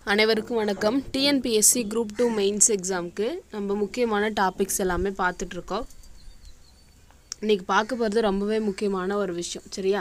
அனைவருக்கும் வணக்கம் TNPSC group two mains எக்ஸாமுக்கு நம்ம முக்கியமான டாபிக்ஸ் எல்லாமே பார்த்துட்ருக்கோம் இன்றைக்கி பார்க்க போகிறது ரொம்பவே முக்கியமான ஒரு விஷயம் சரியா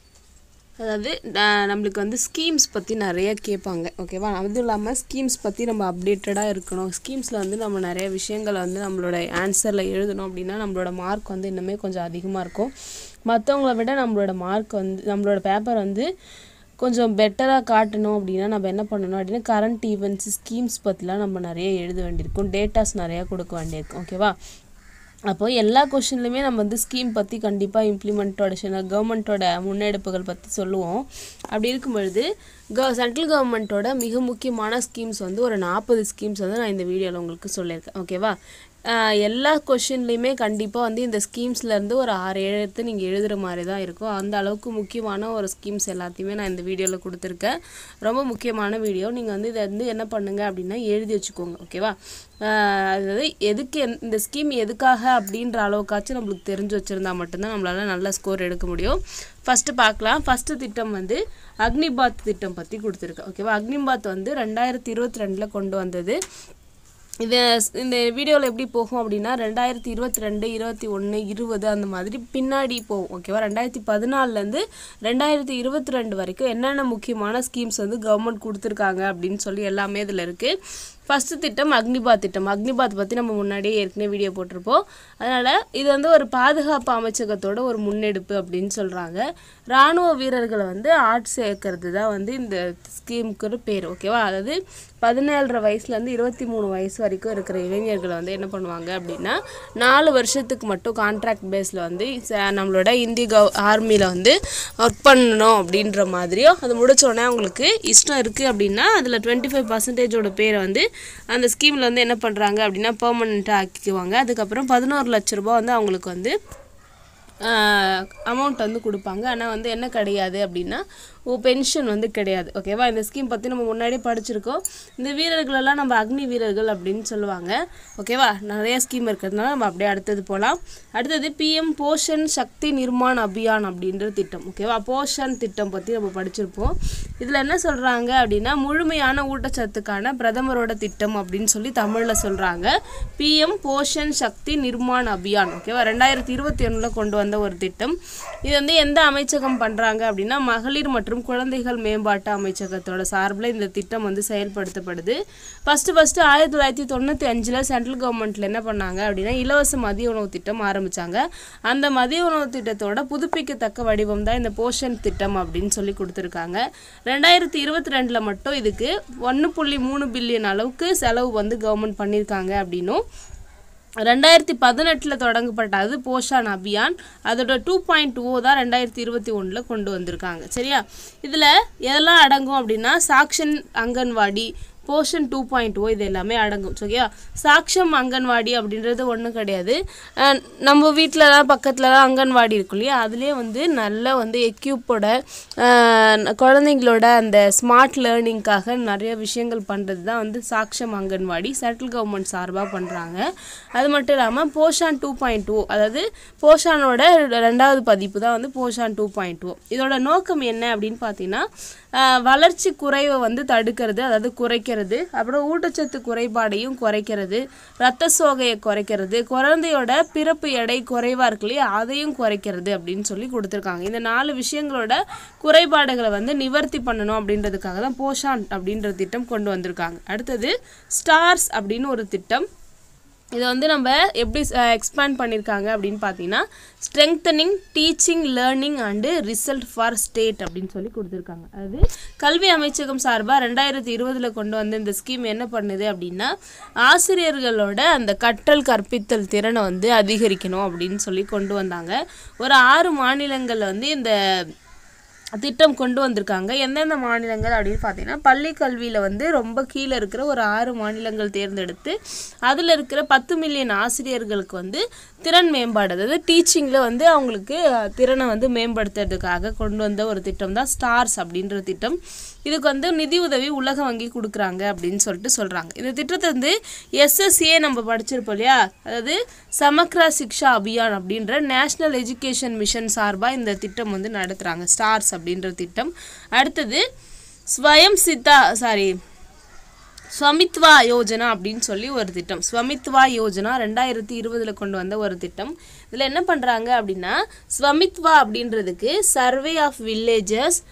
அதாவது ந- நம்மளுக்கு வந்து ஸ்கீம்ஸ் பற்றி நிறைய கேட்பாங்க ஓகேவா அதுவும் இல்லாமல் ஸ்கீம்ஸ் பற்றி நம்ம அப்டேட்டடாக இருக்கணும் ஸ்கீம்ஸில் வந்து நம்ம நிறைய விஷயங்களை வந்து நம்மளோட ஆன்சரில் எழுதணும் அப்படின்னா நம்மளோட மார்க் வந்து இன்னுமே கொஞ்சம் அதிகமாக இருக்கும் மற்றவங்கள விட நம்மளோட மார்க் வந்து நம்மளோட பேப்பர் வந்து கொஞ்சம் பெட்டராக காட்டணும் அப்படின்னா நம்ம என்ன பண்ணணும் அப்படின்னா கரண்ட் ஈவெண்ட்ஸ் ஸ்கீம்ஸ் பற்றிலாம் நம்ம நிறைய எழுத வேண்டியிருக்கும் டேட்டாஸ் நிறையா கொடுக்க வேண்டியிருக்கும் ஓகேவா அப்போ எல்லா கொஷின்லையுமே நம்ம வந்து ஸ்கீம் பற்றி கண்டிப்பாக இம்ப்ளிமெண்ட்டோட கவர்மெண்ட்டோட முன்னெடுப்புகள் பற்றி சொல்லுவோம் அப்படி இருக்கும் பொழுது க சென்ட்ரல் கவர்மெண்ட்டோட மிக முக்கியமான ஸ்கீம்ஸ் வந்து ஒரு நாற்பது ஸ்கீம்ஸ் வந்து நான் இந்த வீடியோவில் உங்களுக்கு சொல்லியிருக்கேன் ஓகேவா ஆஹ் எல்லா கொஷின்லேயுமே கண்டிப்பாக வந்து இந்த ஸ்கீம்ஸ்லேருந்து ஒரு ஆறு ஏழு எடுத்து நீங்கள் எழுதுகிற மாதிரி தான் இருக்கும் அந்த அளவுக்கு முக்கியமான ஒரு ஸ்கீம்ஸ் எல்லாத்தையுமே நான் இந்த வீடியோவில் கொடுத்துருக்கேன் ரொம்ப முக்கியமான வீடியோ நீங்கள் வந்து இதை வந்து என்ன பண்ணுங்க அப்படின்னா எழுதி வச்சுக்கோங்க ஓகேவா ஆஹ் அதாவது எதுக்கு என்- இந்த ஸ்கீம் எதுக்காக அப்படின்ற அளவுக்காச்சும் நம்மளுக்கு தெரிஞ்சு வச்சுருந்தா மட்டும்தான் நம்மளால நல்ல ஸ்கோர் எடுக்க முடியும் ஃபஸ்ட்டு பார்க்கலாம் ஃபஸ்ட்டு திட்டம் வந்து அக்னிபாத் திட்டம் பற்றி கொடுத்துருக்கேன் ஓகேவா அக்னிபாத் வந்து ரெண்டாயிரத்தி இருபத்தி ரெண்டில் கொண்டு வந்தது இது இந்த வீடியோவில் எப்படி போகும் அப்படின்னா ரெண்டாயிரத்தி இருபத்தி ரெண்டு இருபத்தி ஒன்று இருபது அந்த மாதிரி பின்னாடி போகும் ஓகேவா ரெண்டாயிரத்தி பதினாலுலேருந்து ரெண்டாயிரத்தி இருபத்தி ரெண்டு வரைக்கும் என்னென்ன முக்கியமான ஸ்கீம்ஸ் வந்து கவர்மெண்ட் கொடுத்துருக்காங்க அப்படின்னு சொல்லி எல்லாமே இதில் இருக்குது ஃபஸ்ட்டு திட்டம் அக்னிபாத் திட்டம் அக்னிபாத் பற்றி நம்ம முன்னாடியே ஏற்கனவே வீடியோ போட்டிருப்போம் அதனால் இது வந்து ஒரு பாதுகாப்பு அமைச்சகத்தோட ஒரு முன்னெடுப்பு அப்படின்னு சொல்கிறாங்க இராணுவ வீரர்களை வந்து ஆட் சேர்க்கறது தான் வந்து இந்த ஸ்கீமுக்கு ஒரு பேர் ஓகேவா அதாவது பதினேழரை வயசுலேருந்து இருபத்தி மூணு வயசு வரைக்கும் இருக்கிற இளைஞர்களை வந்து என்ன பண்ணுவாங்க அப்படின்னா நாலு வருஷத்துக்கு மட்டும் கான்ட்ராக்ட் பேஸில் வந்து ச- நம்மளோட இந்திய கவ் ஆர்மியில் வந்து ஒர்க் பண்ணணும் அப்படின்ற மாதிரியும் அது முடிச்ச உடனே அவங்களுக்கு இஷ்டம் இருக்குது அப்படின்னா அதில் டுவெண்ட்டி ஃபைவ் பர்சன்டேஜோட பேரை வந்து அந்த ஸ்கீமில் வந்து என்ன பண்ணுறாங்க அப்படின்னா பெர்மனெண்ட்டாக ஆக்கிக்குவாங்க அதுக்கப்புறம் பதினோரு லட்ச ரூபாய் வந்து அவங்களுக்கு வந்து அமௌண்ட் வந்து கொடுப்பாங்க ஆனால் வந்து என்ன கிடையாது அப்படின்னா ஓ பென்ஷன் வந்து கிடையாது ஓகேவா இந்த ஸ்கீம் பற்றி நம்ம முன்னாடியே படிச்சிருக்கோம் இந்த வீரர்களெல்லாம் நம்ம அக்னி வீரர்கள் அப்படின்னு சொல்லுவாங்க ஓகேவா நிறைய ஸ்கீம் இருக்கிறதுனால நம்ம அப்படியே அடுத்தது போகலாம் அடுத்தது பிஎம் போஷன் சக்தி நிர்மாண் அபியான் அப்படின்ற திட்டம் ஓகேவா போஷன் திட்டம் பற்றி நம்ம படிச்சிருப்போம் இதில் என்ன சொல்கிறாங்க அப்படின்னா முழுமையான ஊட்டச்சத்துக்கான பிரதமரோட திட்டம் அப்படின்னு சொல்லி தமிழில் சொல்கிறாங்க பிஎம் போஷன் சக்தி நிர்மாண் அபியான் ஓகேவா ரெண்டாயிரத்தி இருபத்தி ஒன்றில் கொண்டு வந்த ஒரு திட்டம் இது வந்து எந்த அமைச்சகம் பண்ணுறாங்க அப்படின்னா மகளிர் மற்றும் குழந்தைகள் மேம்பாட்டு அமைச்சகத்தோட சார்பில் இந்த திட்டம் வந்து செயல்படுத்தப்படுது ஃபஸ்ட்டு ஃபஸ்ட்டு ஆயிரத்தி தொள்ளாயிரத்தி தொண்ணூற்றி அஞ்சில் சென்ட்ரல் கவர்மெண்ட்டில் என்ன பண்ணாங்க அப்படின்னா இலவச மதிய உணவு திட்டம் ஆரம்பித்தாங்க அந்த மதிய உணவு திட்டத்தோட புதுப்பிக்கத்தக்க வடிவம் தான் இந்த போஷன் திட்டம் அப்படின்னு சொல்லி கொடுத்துருக்காங்க ரெண்டாயிரத்தி இருபத்தி ரெண்டில் மட்டும் இதுக்கு ஒன்று புள்ளி மூணு பில்லியன் அளவுக்கு செலவு வந்து கவர்மெண்ட் பண்ணியிருக்காங்க அப்படின்னும் ரெண்டாயிரத்தி பதினெட்டில் தொடங்கப்பட்டது போஷான் அபியான் அதோட டூ பாயிண்ட் டூ தான் ரெண்டாயிரத்தி இருபத்தி ஒன்றில் கொண்டு வந்திருக்காங்க சரியா இதில் எதெல்லாம் அடங்கும் அப்படின்னா Saksham Anganwadi Poshan two point O இது எல்லாமே அடங்கும் சரியா சாக்ஷம் அங்கன்வாடி அப்படின்றது ஒன்றும் கிடையாது அஹ் நம்ம வீட்டிலலாம் பக்கத்துலலாம் அங்கன்வாடி இருக்கும் இல்லையா அதுலேயே வந்து நல்ல வந்து எக்யூப்போட குழந்தைங்களோட அந்த ஸ்மார்ட் லேர்னிங்காக நிறைய விஷயங்கள் பண்ணுறது தான் வந்து சாக்ஷம் அங்கன்வாடி சென்ட்ரல் கவர்மெண்ட் சார்பாக பண்ணுறாங்க அது மட்டும் இல்லாமல் போஷான் டூ பாயிண்ட் டூ அதாவது போஷானோட ரெண்டாவது பதிப்பு தான் வந்து போஷான் டூ பாயிண்ட் டூ இதோட நோக்கம் என்ன அப்படின்னு பார்த்தீங்கன்னா ஆஹ் வளர்ச்சி குறைவை வந்து தடுக்கிறது அதாவது குறைக்கிறது அப்புறம் ஊட்டச்சத்து குறைபாடையும் குறைக்கிறது ரத்த சோகையை குறைக்கிறது குழந்தையோட பிறப்பு எடை குறைவாக இருக்கு இல்லையா அதையும் குறைக்கிறது அப்படின்னு சொல்லி கொடுத்துருக்காங்க இந்த நாலு விஷயங்களோட குறைபாடுகளை வந்து நிவர்த்தி பண்ணணும் அப்படின்றதுக்காக தான் போஷான் அப்படின்ற திட்டம் கொண்டு வந்திருக்காங்க அடுத்தது ஸ்டார்ஸ் அப்படின்னு ஒரு திட்டம் இதை வந்து நம்ம எப்படி எக்ஸ்பேண்ட் பண்ணியிருக்காங்க அப்படின்னு பார்த்தீங்கன்னா strengthening teaching learning and result for state அப்படின்னு சொல்லி கொடுத்துருக்காங்க அதாவது கல்வி அமைச்சகம் சார்பாக ரெண்டாயிரத்தி இருபதில் கொண்டு வந்த இந்த ஸ்கீம் என்ன பண்ணுது அப்படின்னா ஆசிரியர்களோட அந்த கற்றல் கற்பித்தல் திறனை வந்து அதிகரிக்கணும் அப்படின்னு சொல்லி கொண்டு வந்தாங்க ஒரு ஆறு மாநிலங்களில் வந்து இந்த திட்டம் கொண்டு வந்திருக்காங்க எந்தெந்த மாநிலங்கள் அப்படின்னு பார்த்தீங்கன்னா பள்ளி கல்வியில் வந்து ரொம்ப கீழே இருக்கிற ஒரு ஆறு மாநிலங்கள் தேர்ந்தெடுத்து அதில் இருக்கிற பத்து மில்லியன் ஆசிரியர்களுக்கு வந்து திறன் மேம்பாடு அதாவது டீச்சிங்கில் வந்து அவங்களுக்கு அஹ், திறனை வந்து மேம்படுத்துறதுக்காக கொண்டு வந்த ஒரு திட்டம் தான் ஸ்டார்ஸ் அப்படின்ற திட்டம் இதுக்கு வந்து நிதி உதவி உலக வங்கி கொடுக்குறாங்க அப்படின்னு சொல்லிட்டு சொல்கிறாங்க இந்த திட்டத்தை வந்து எஸ்எஸ்ஏ நம்ம படிச்சிருப்போம் இல்லையா அதாவது சமக்ரா சிக்ஷா அபியான் அப்படின்ற நேஷ்னல் எஜுகேஷன் மிஷன் சார்பாக இந்த திட்டம் வந்து நடத்துகிறாங்க ஸ்டார்ஸ் அப்படின்ற திட்டம் அடுத்தது ஸ்வயம் சித்தா சாரி ஸ்வமித்வா யோஜனா அப்படின்னு சொல்லி ஒரு திட்டம் ஸ்வமித்வா யோஜனா ரெண்டாயிரத்தி இருபதுல கொண்டு வந்த ஒரு திட்டம் இதில் என்ன பண்ணுறாங்க அப்படின்னா ஸ்வமித்வா அப்படின்றதுக்கு survey of villages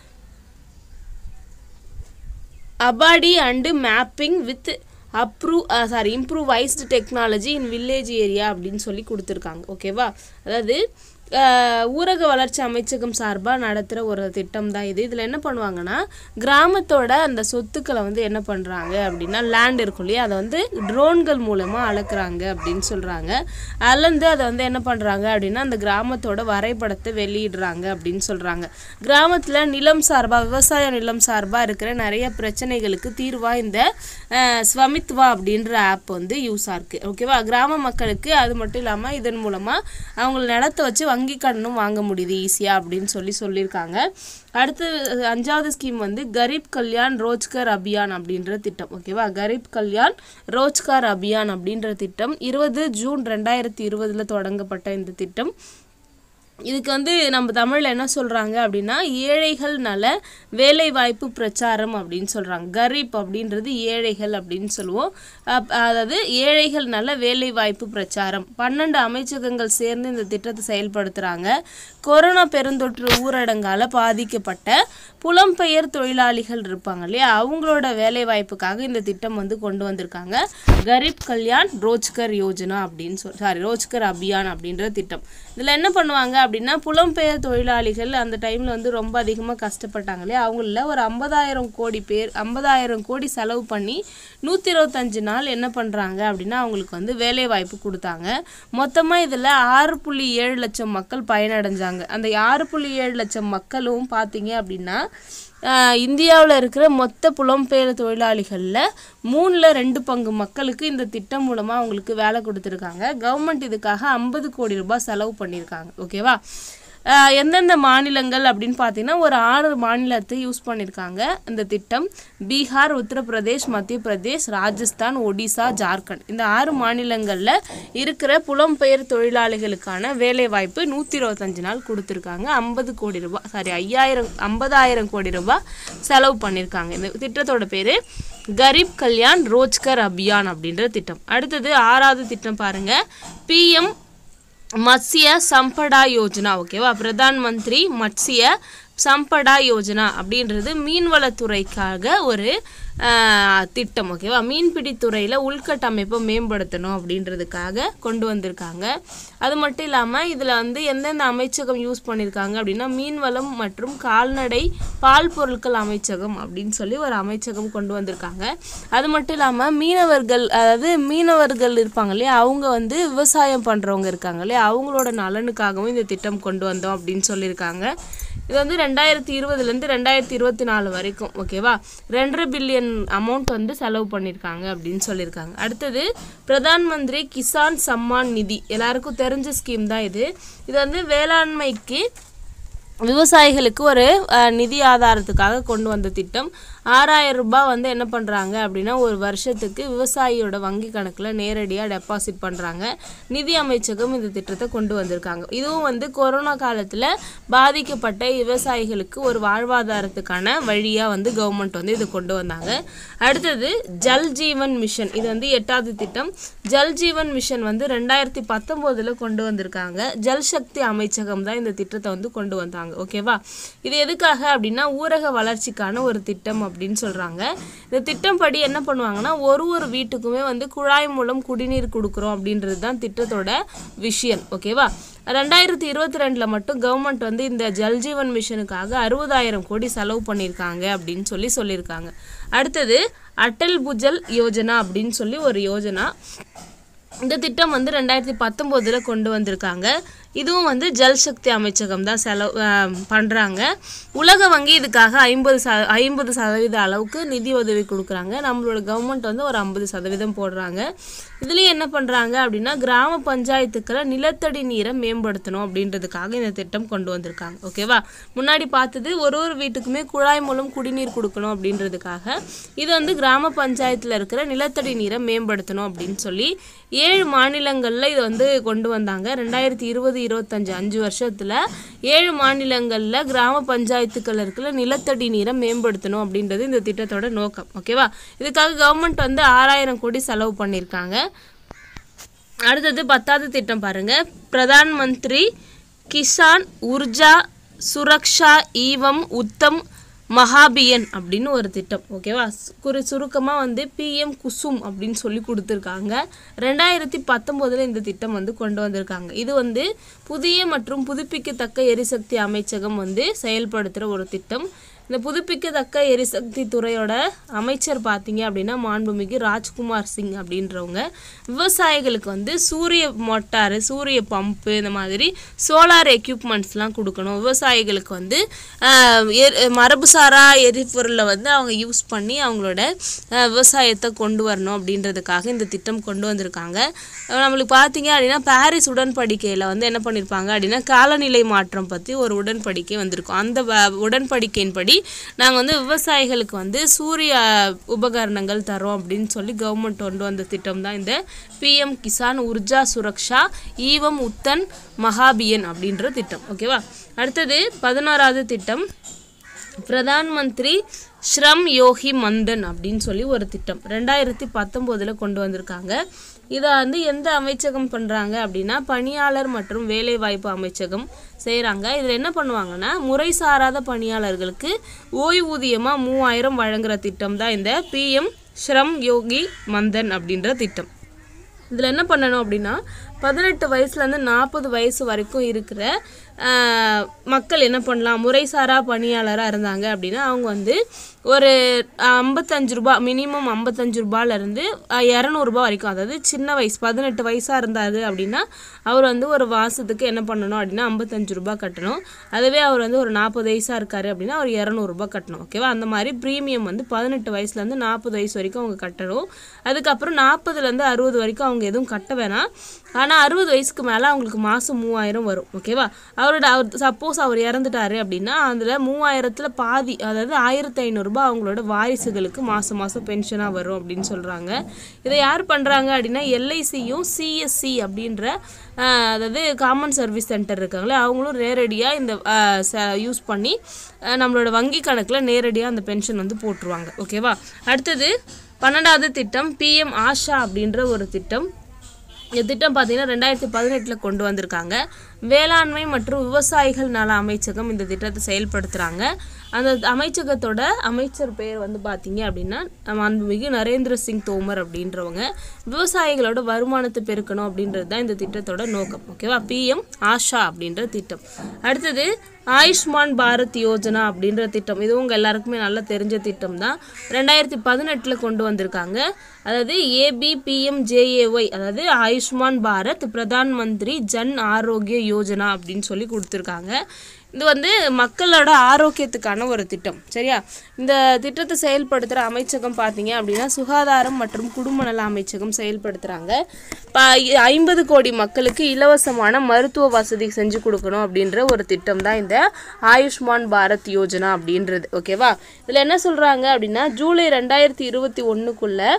abadi and mapping with approve sorry improvised technology in village area அப்படின்னு சொல்லி கொடுத்துருக்காங்க ஓகேவா அதாவது அஹ், ஊரக வளர்ச்சி அமைச்சகம் சார்பாக நடத்துகிற ஒரு திட்டம் தான் இது இதில் என்ன பண்ணுவாங்கன்னா கிராமத்தோட அந்த சொத்துக்களை வந்து என்ன பண்ணுறாங்க அப்படின்னா லேண்ட் இருக்கும் இல்லையா அதை வந்து ட்ரோன்கள் மூலமாக அளக்குறாங்க அப்படின்னு சொல்கிறாங்க அளந்து அதை வந்து என்ன பண்ணுறாங்க அப்படின்னா அந்த கிராமத்தோட வரைபடத்தை வெளியிடுறாங்க அப்படின்னு சொல்கிறாங்க கிராமத்தில் நிலம் சார்பாக விவசாய நிலம் சார்பாக இருக்கிற நிறைய பிரச்சனைகளுக்கு தீர்வாக இந்த அஹ், ஸ்வமித்வா அப்படின்ற ஆப் வந்து யூஸாக இருக்குது ஓகேவா கிராம மக்களுக்கு அது மட்டும் இல்லாமல் இதன் மூலமாக அவங்க நிலத்தை வச்சு வங்கி கடனும் வாங்க முடியுது ஈஸியாக அப்படின்னு சொல்லி சொல்லியிருக்காங்க அடுத்து அஹ், அஞ்சாவது ஸ்கீம் வந்து கரீப் கல்யாண் ரோஜ்கர் அபியான் அப்படின்ற திட்டம் ஓகேவா கரீப் கல்யாண் ரோஜ்கார் அபியான் அப்படின்ற திட்டம் இருபது ஜூன் ரெண்டாயிரத்தி இருபதில் தொடங்கப்பட்ட இந்த திட்டம் இதுக்கு வந்து நம்ம தமிழில் என்ன சொல்கிறாங்க அப்படின்னா ஏழைகள் நல வேலைவாய்ப்பு பிரச்சாரம் அப்படின்னு சொல்கிறாங்க கரீப் அப்படின்றது ஏழைகள் அப்படின்னு சொல்லுவோம் அப்- அதாவது ஏழைகள் நல வேலைவாய்ப்பு பிரச்சாரம் பன்னெண்டு அமைச்சகங்கள் சேர்ந்து இந்த திட்டத்தை செயல்படுத்துகிறாங்க கொரோனா பெருந்தொற்று ஊரடங்கால பாதிக்கப்பட்ட புலம்பெயர் தொழிலாளிகள் இருப்பாங்க இல்லையா அவங்களோட வேலைவாய்ப்புக்காக இந்த திட்டம் வந்து கொண்டு வந்திருக்காங்க கரீப் கல்யாண் ரோஜ்கர் யோஜனா அப்படின்னு சொல் சாரி ரோஜ்கர் அபியான் அப்படின்ற திட்டம் இதில் என்ன பண்ணுவாங்க அப்படின்னா புலம்பெயர் தொழிலாளிகள் அந்த டைமில் வந்து ரொம்ப அதிகமாக கஷ்டப்பட்டாங்க இல்லையா அவங்கள ஒரு ஐம்பதாயிரம் கோடி பேர் ஐம்பதாயிரம் கோடி செலவு பண்ணி நூற்றி இருபத்தஞ்சு நாள் என்ன பண்ணுறாங்க அப்படின்னா அவங்களுக்கு வந்து வேலை வாய்ப்பு கொடுத்தாங்க மொத்தமாக இதில் ஆறு புள்ளி ஏழு லட்சம் மக்கள் பயனடைஞ்சாங்க அந்த ஆறு புள்ளி ஏழு லட்சம் மக்களும் பார்த்தீங்க அப்படின்னா இந்தியாவில் இருக்கிற மொத்த புலம்பெயர் தொழிலாளிகளில் மூணில் ரெண்டு பங்கு மக்களுக்கு இந்த திட்டம் மூலமாக அவங்களுக்கு வேலை கொடுத்துருக்காங்க கவர்மெண்ட் இதுக்காக ஐம்பது கோடி ரூபாய் செலவு பண்ணியிருக்காங்க ஓகேவா ஆஹ் எந்தெந்த மாநிலங்கள் அப்படின்னு பார்த்தீங்கன்னா ஒரு ஆறு மாநிலத்தை யூஸ் பண்ணியிருக்காங்க இந்த திட்டம் பீகார் உத்தரப்பிரதேஷ் மத்திய பிரதேஷ் ராஜஸ்தான் ஒடிசா ஜார்க்கண்ட் இந்த ஆறு மாநிலங்களில் இருக்கிற புலம்பெயர் தொழிலாளிகளுக்கான வேலைவாய்ப்பு நூற்றி இருபத்தஞ்சு நாள் கொடுத்துருக்காங்க ஐம்பது கோடி ரூபாய் சாரி ஐயாயிரம் ஐம்பதாயிரம் கோடி ரூபாய் செலவு பண்ணியிருக்காங்க இந்த திட்டத்தோட பேர் கரீப் கல்யாண் ரோஜ்கர் அபியான் அப்படின்ற திட்டம் அடுத்தது ஆறாவது திட்டம் பாருங்க பிஎம் மத்ஸ்ய சம்படா யோஜனா ஓகேவா பிரதான் மந்திரி மத்ஸ்ய சம்படா யோஜனா அப்படின்றது மீன்வளத்துறைக்காக ஒரு ஆஹ், திட்டம் ஓகேவா மீன்பிடித்துறையில் உள்கட்டமைப்பை மேம்படுத்தணும் அப்படின்றதுக்காக கொண்டு வந்திருக்காங்க அது மட்டும் இல்லாமல் இதில் வந்து எந்தெந்த அமைச்சகம் யூஸ் பண்ணியிருக்காங்க அப்படின்னா மீன்வளம் மற்றும் கால்நடை பால் பொருட்கள் அமைச்சகம் அப்படின்னு சொல்லி ஒரு அமைச்சகம் கொண்டு வந்திருக்காங்க அது மட்டும் இல்லாமல் மீனவர்கள் அதாவது மீனவர்கள் இருப்பாங்க இல்லையா அவங்க வந்து விவசாயம் பண்ணுறவங்க இருக்காங்க இல்லையா அவங்களோட நலனுக்காகவும் இந்த திட்டம் கொண்டு வந்தோம் அப்படின்னு சொல்லியிருக்காங்க இது வந்து ரெண்டாயிரத்தி இருபதுலேருந்து ரெண்டாயிரத்தி இருபத்தி நாலு வரைக்கும் ஓகேவா ரெண்டரை பில்லியன் அமௌண்ட் வந்து செலவு பண்ணியிருக்காங்க அப்படின்னு சொல்லியிருக்காங்க அடுத்தது பிரதான் மந்திரி கிசான் சம்மான் நிதி எல்லாருக்கும் தெரிஞ்ச ஸ்கீம் தான் இது இது வந்து வேளாண்மைக்கு விவசாயிகளுக்கு ஒரு அஹ், நிதி ஆதாரத்துக்காக கொண்டு வந்த திட்டம் ஆறாயிரம் ரூபாய் வந்து என்ன பண்ணுறாங்க அப்படின்னா ஒரு வருஷத்துக்கு விவசாயியோட வங்கி கணக்கில் நேரடியாக டெபாசிட் பண்ணுறாங்க நிதி அமைச்சகம் இந்த திட்டத்தை கொண்டு வந்திருக்காங்க இதுவும் வந்து கொரோனா காலத்தில் பாதிக்கப்பட்ட விவசாயிகளுக்கு ஒரு வாழ்வாதாரத்துக்கான வழியாக வந்து கவர்மெண்ட் வந்து இது கொண்டு வந்தாங்க அடுத்தது ஜல் ஜீவன் மிஷன் இது வந்து எட்டாவது திட்டம் ஜல் ஜீவன் மிஷன் வந்து ரெண்டாயிரத்தி பத்தொம்போதில் கொண்டு வந்திருக்காங்க ஜல் சக்தி அமைச்சகம் தான் இந்த திட்டத்தை வந்து கொண்டு வந்தாங்க ஓகேவா இது எதுக்காக அப்படின்னா ஊரக வளர்ச்சிக்கான ஒரு திட்டம் அப்படின்னு சொல்கிறாங்க இந்த திட்டம் படி என்ன பண்ணுவாங்கன்னா ஒரு ஒரு வீட்டுக்குமே வந்து குழாய் மூலம் குடிநீர் கொடுக்குறோம் அப்படின்றது தான் திட்டத்தோட விஷயம் ஓகேவா ரெண்டாயிரத்தி இருபத்தி ரெண்டில் மட்டும் கவர்மெண்ட் வந்து இந்த ஜல் ஜீவன் மிஷனுக்காக அறுபதாயிரம் கோடி செலவு பண்ணியிருக்காங்க அப்படின்னு சொல்லி சொல்லியிருக்காங்க அடுத்தது அட்டல் புஜல் யோஜனா அப்படின்னு சொல்லி ஒரு யோஜனா இந்த திட்டம் வந்து ரெண்டாயிரத்தி பத்தொம்போதில் கொண்டு வந்திருக்காங்க இதுவும் வந்து ஜல் சக்தி அமைச்சகம் தான் செலவு பண்ணுறாங்க உலக வங்கி இதுக்காக ஐம்பது ச ஐம்பது சதவீத அளவுக்கு நிதி உதவி கொடுக்குறாங்க நம்மளோட கவர்மெண்ட் வந்து ஒரு ஐம்பது சதவீதம் போடுறாங்க இதுலேயும் என்ன பண்ணுறாங்க அப்படின்னா கிராம பஞ்சாயத்துக்களை நிலத்தடி நீரை மேம்படுத்தணும் அப்படின்றதுக்காக இந்த திட்டம் கொண்டு வந்திருக்காங்க ஓகேவா முன்னாடி பார்த்தது ஒரு ஒரு வீட்டுக்குமே குழாய் மூலம் குடிநீர் கொடுக்கணும் அப்படின்றதுக்காக இது வந்து கிராம பஞ்சாயத்தில் இருக்கிற நிலத்தடி நீரை மேம்படுத்தணும் அப்படின்னு சொல்லி ஏழு மாநிலங்களில் இது வந்து கொண்டு வந்தாங்க ரெண்டாயிரத்தி இருபது இருபது இருபத்தஞ்சு அஞ்சு வருஷத்தில் ஏழு மாநிலங்களில் கிராம பஞ்சாயத்துக்கள் இருக்கிற நிலத்தடி நீரை மேம்படுத்தணும் அப்படின்றது இந்த திட்டத்தோட நோக்கம் ஓகேவா இதுக்காக கவர்மெண்ட் வந்து ஆறாயிரம் கோடி செலவு பண்ணியிருக்காங்க அடுத்தது பத்தாவது திட்டம் பாருங்க பிரதான் மந்திரி கிசான் உர்ஜா சுரக்ஷா ஈவம் உத்தம் மகாபியன் அப்படின்னு ஒரு திட்டம் ஓகேவா சு- குறி சுருக்கமாக வந்து பிஎம் குசும் அப்படின்னு சொல்லி கொடுத்துருக்காங்க ரெண்டாயிரத்தி பத்தொம்போதில் இந்த திட்டம் வந்து கொண்டு வந்திருக்காங்க இது வந்து புதிய மற்றும் புதுப்பிக்கத்தக்க எரிசக்தி அமைச்சகம் வந்து செயல்படுத்துகிற ஒரு திட்டம் இந்த புதுப்பிக்கத்தக்க எரிசக்தி துறையோட அமைச்சர் பார்த்தீங்க அப்படின்னா மாண்புமிகு ராஜ்குமார் சிங் அப்படின்றவங்க விவசாயிகளுக்கு வந்து சூரிய மோட்டாரு சூரிய பம்பு இந்த மாதிரி சோலார் எக்யூப்மெண்ட்ஸ்லாம் கொடுக்கணும் விவசாயிகளுக்கு வந்து ஆஹ், எரி- மரபுசாரா எரிபொருளை வந்து அவங்க யூஸ் பண்ணி அவங்களோட ஆஹ், விவசாயத்தை கொண்டு வரணும் அப்படின்றதுக்காக இந்த திட்டம் கொண்டு வந்திருக்காங்க அஹ் நம்மளுக்கு பார்த்தீங்க அப்படின்னா பாரிஸ் உடன்படிக்கையில் வந்து என்ன பண்ணியிருப்பாங்க அப்படின்னா காலநிலை மாற்றம் பற்றி ஒரு உடன்படிக்கை வந்திருக்கும் அந்த வ- உடன்படிக்கையின்படி நாங்கள் வந்து விவசாயிகளுக்கு வந்து சூரிய உபகரணங்கள் தரோம் அப்படின்னு சொல்லி கவர்மெண்ட் கொண்டு வந்த திட்டம் தான் இந்த பிஎம் கிசான் உர்ஜா சுரக்ஷா ஈவம் உத்தன் மகாபியன் அப்படின்ற திட்டம் ஓகேவா அடுத்தது பதினோராவது திட்டம் பிரதான் மந்திரி ஸ்ரம் யோகி மந்தன் அப்படின்னு சொல்லி ஒரு திட்டம் ரெண்டாயிரத்தி பத்தொம்போதில் கொண்டு வந்திருக்காங்க இதை வந்து எந்த அமைச்சகம் பண்ணுறாங்க அப்படின்னா பணியாளர் மற்றும் வேலைவாய்ப்பு அமைச்சகம் செய்கிறாங்க இதில் என்ன பண்ணுவாங்கன்னா முறை சாராத பணியாளர்களுக்கு ஓய்வூதியமாக மூவாயிரம் வழங்குற திட்டம் தான் இந்த பிஎம் ஸ்ரம் யோகி மந்தன் அப்படின்ற திட்டம் இதில் என்ன பண்ணணும் அப்படின்னா பதினெட்டு வயசுலேருந்து நாற்பது வயசு வரைக்கும் இருக்கிற ஆஹ், மக்கள் என்ன பண்ணலாம் முறைசாரா பணியாளராக இருந்தாங்க அப்படின்னா அவங்க வந்து ஒரு ஐம்பத்தஞ்சு ரூபா மினிமம் ஐம்பத்தஞ்சு ரூபாயிலேருந்து இரநூறுபா வரைக்கும் அதாவது சின்ன வயசு பதினெட்டு வயசாக இருந்தார் அப்படின்னா அவர் வந்து ஒரு மாதத்துக்கு என்ன பண்ணணும் அப்படின்னா ஐம்பத்தஞ்சு ரூபா கட்டணும் அதுவே அவர் வந்து ஒரு நாற்பது வயசாக இருக்காரு அப்படின்னா அவர் இரநூறுபா கட்டணும் ஓகேவா அந்த மாதிரி ப்ரீமியம் வந்து பதினெட்டு வயசுலேருந்து நாற்பது வயசு வரைக்கும் அவங்க கட்டணும் அதுக்கப்புறம் நாற்பதுலேருந்து அறுபது வரைக்கும் அவங்க எதுவும் கட்ட வேணாம் ஆனால் அறுபது வயசுக்கு மேலே அவங்களுக்கு மாதம் மூவாயிரம் வரும் ஓகேவா அவரோட அவர் சப்போஸ் அவர் இறந்துட்டாரு அப்படின்னா அதில் மூவாயிரத்தில் பாதி அதாவது ஆயிரத்தி ஐநூறுரூபா அவங்களோட வாரிசுகளுக்கு மாதம் மாதம் பென்ஷனாக வரும் அப்படின்னு சொல்கிறாங்க இதை யார் பண்ணுறாங்க அப்படின்னா எல்ஐசியும் சிஎஸ்சி அப்படின்ற ஆஹ், அதாவது காமன் சர்வீஸ் சென்டர் இருக்காங்களே அவங்களும் நேரடியாக இந்த யூஸ் பண்ணி ஆஹ், நம்மளோட வங்கி கணக்கில் நேரடியாக அந்த பென்ஷன் வந்து போட்டுருவாங்க ஓகேவா அடுத்தது பன்னெண்டாவது திட்டம் பிஎம் ஆஷா அப்படின்ற ஒரு திட்டம் இந்த திட்டம் பார்த்தீங்கன்னா ரெண்டாயிரத்தி பதினெட்டில் கொண்டு வந்திருக்காங்க வேளாண்மை மற்றும் விவசாயிகள் நல அமைச்சகம் இந்த திட்டத்தை செயல்படுத்துகிறாங்க அந்த அமைச்சகத்தோட அமைச்சர் பேர் வந்து பார்த்தீங்க அப்படின்னா மாண்புமிகு நரேந்திர சிங் தோமர் அப்படின்றவங்க விவசாயிகளோட வருமானத்தை பெருக்கணும் அப்படின்றது தான் இந்த திட்டத்தோட நோக்கம் ஓகேவா பிஎம் ஆஷா அப்படின்ற திட்டம் அடுத்தது ஆயுஷ்மான் பாரத் யோஜனா அப்படின்ற திட்டம் இதுவும் உங்கள் எல்லாருக்குமே நல்லா தெரிஞ்ச திட்டம் தான் ரெண்டாயிரத்தி பதினெட்டில் கொண்டு வந்திருக்காங்க அதாவது ஏபிபிஎம்ஜேஏஒய் அதாவது ஆயுஷ்மான் பாரத் பிரதான் மந்திரி ஜன் ஆரோக்கிய யோஜனா அப்படின்னு சொல்லி கொடுத்துருக்காங்க இது வந்து மக்களோட ஆரோக்கியத்துக்கான ஒரு திட்டம் சரியா இந்த திட்டத்தை செயல்படுத்துகிற அமைச்சகம் பார்த்தீங்க அப்படின்னா சுகாதாரம் மற்றும் குடும்ப நல அமைச்சகம் செயல்படுத்துகிறாங்க ப ஐம்பது கோடி மக்களுக்கு இலவசமான மருத்துவ வசதி செஞ்சு கொடுக்கணும் அப்படின்ற ஒரு திட்டம் தான் இந்த ஆயுஷ்மான் பாரத் யோஜனா அப்படின்றது ஓகேவா இதில் என்ன சொல்கிறாங்க அப்படின்னா ஜூலை ரெண்டாயிரத்தி இருபத்தி ஒன்றுக்குள்ளே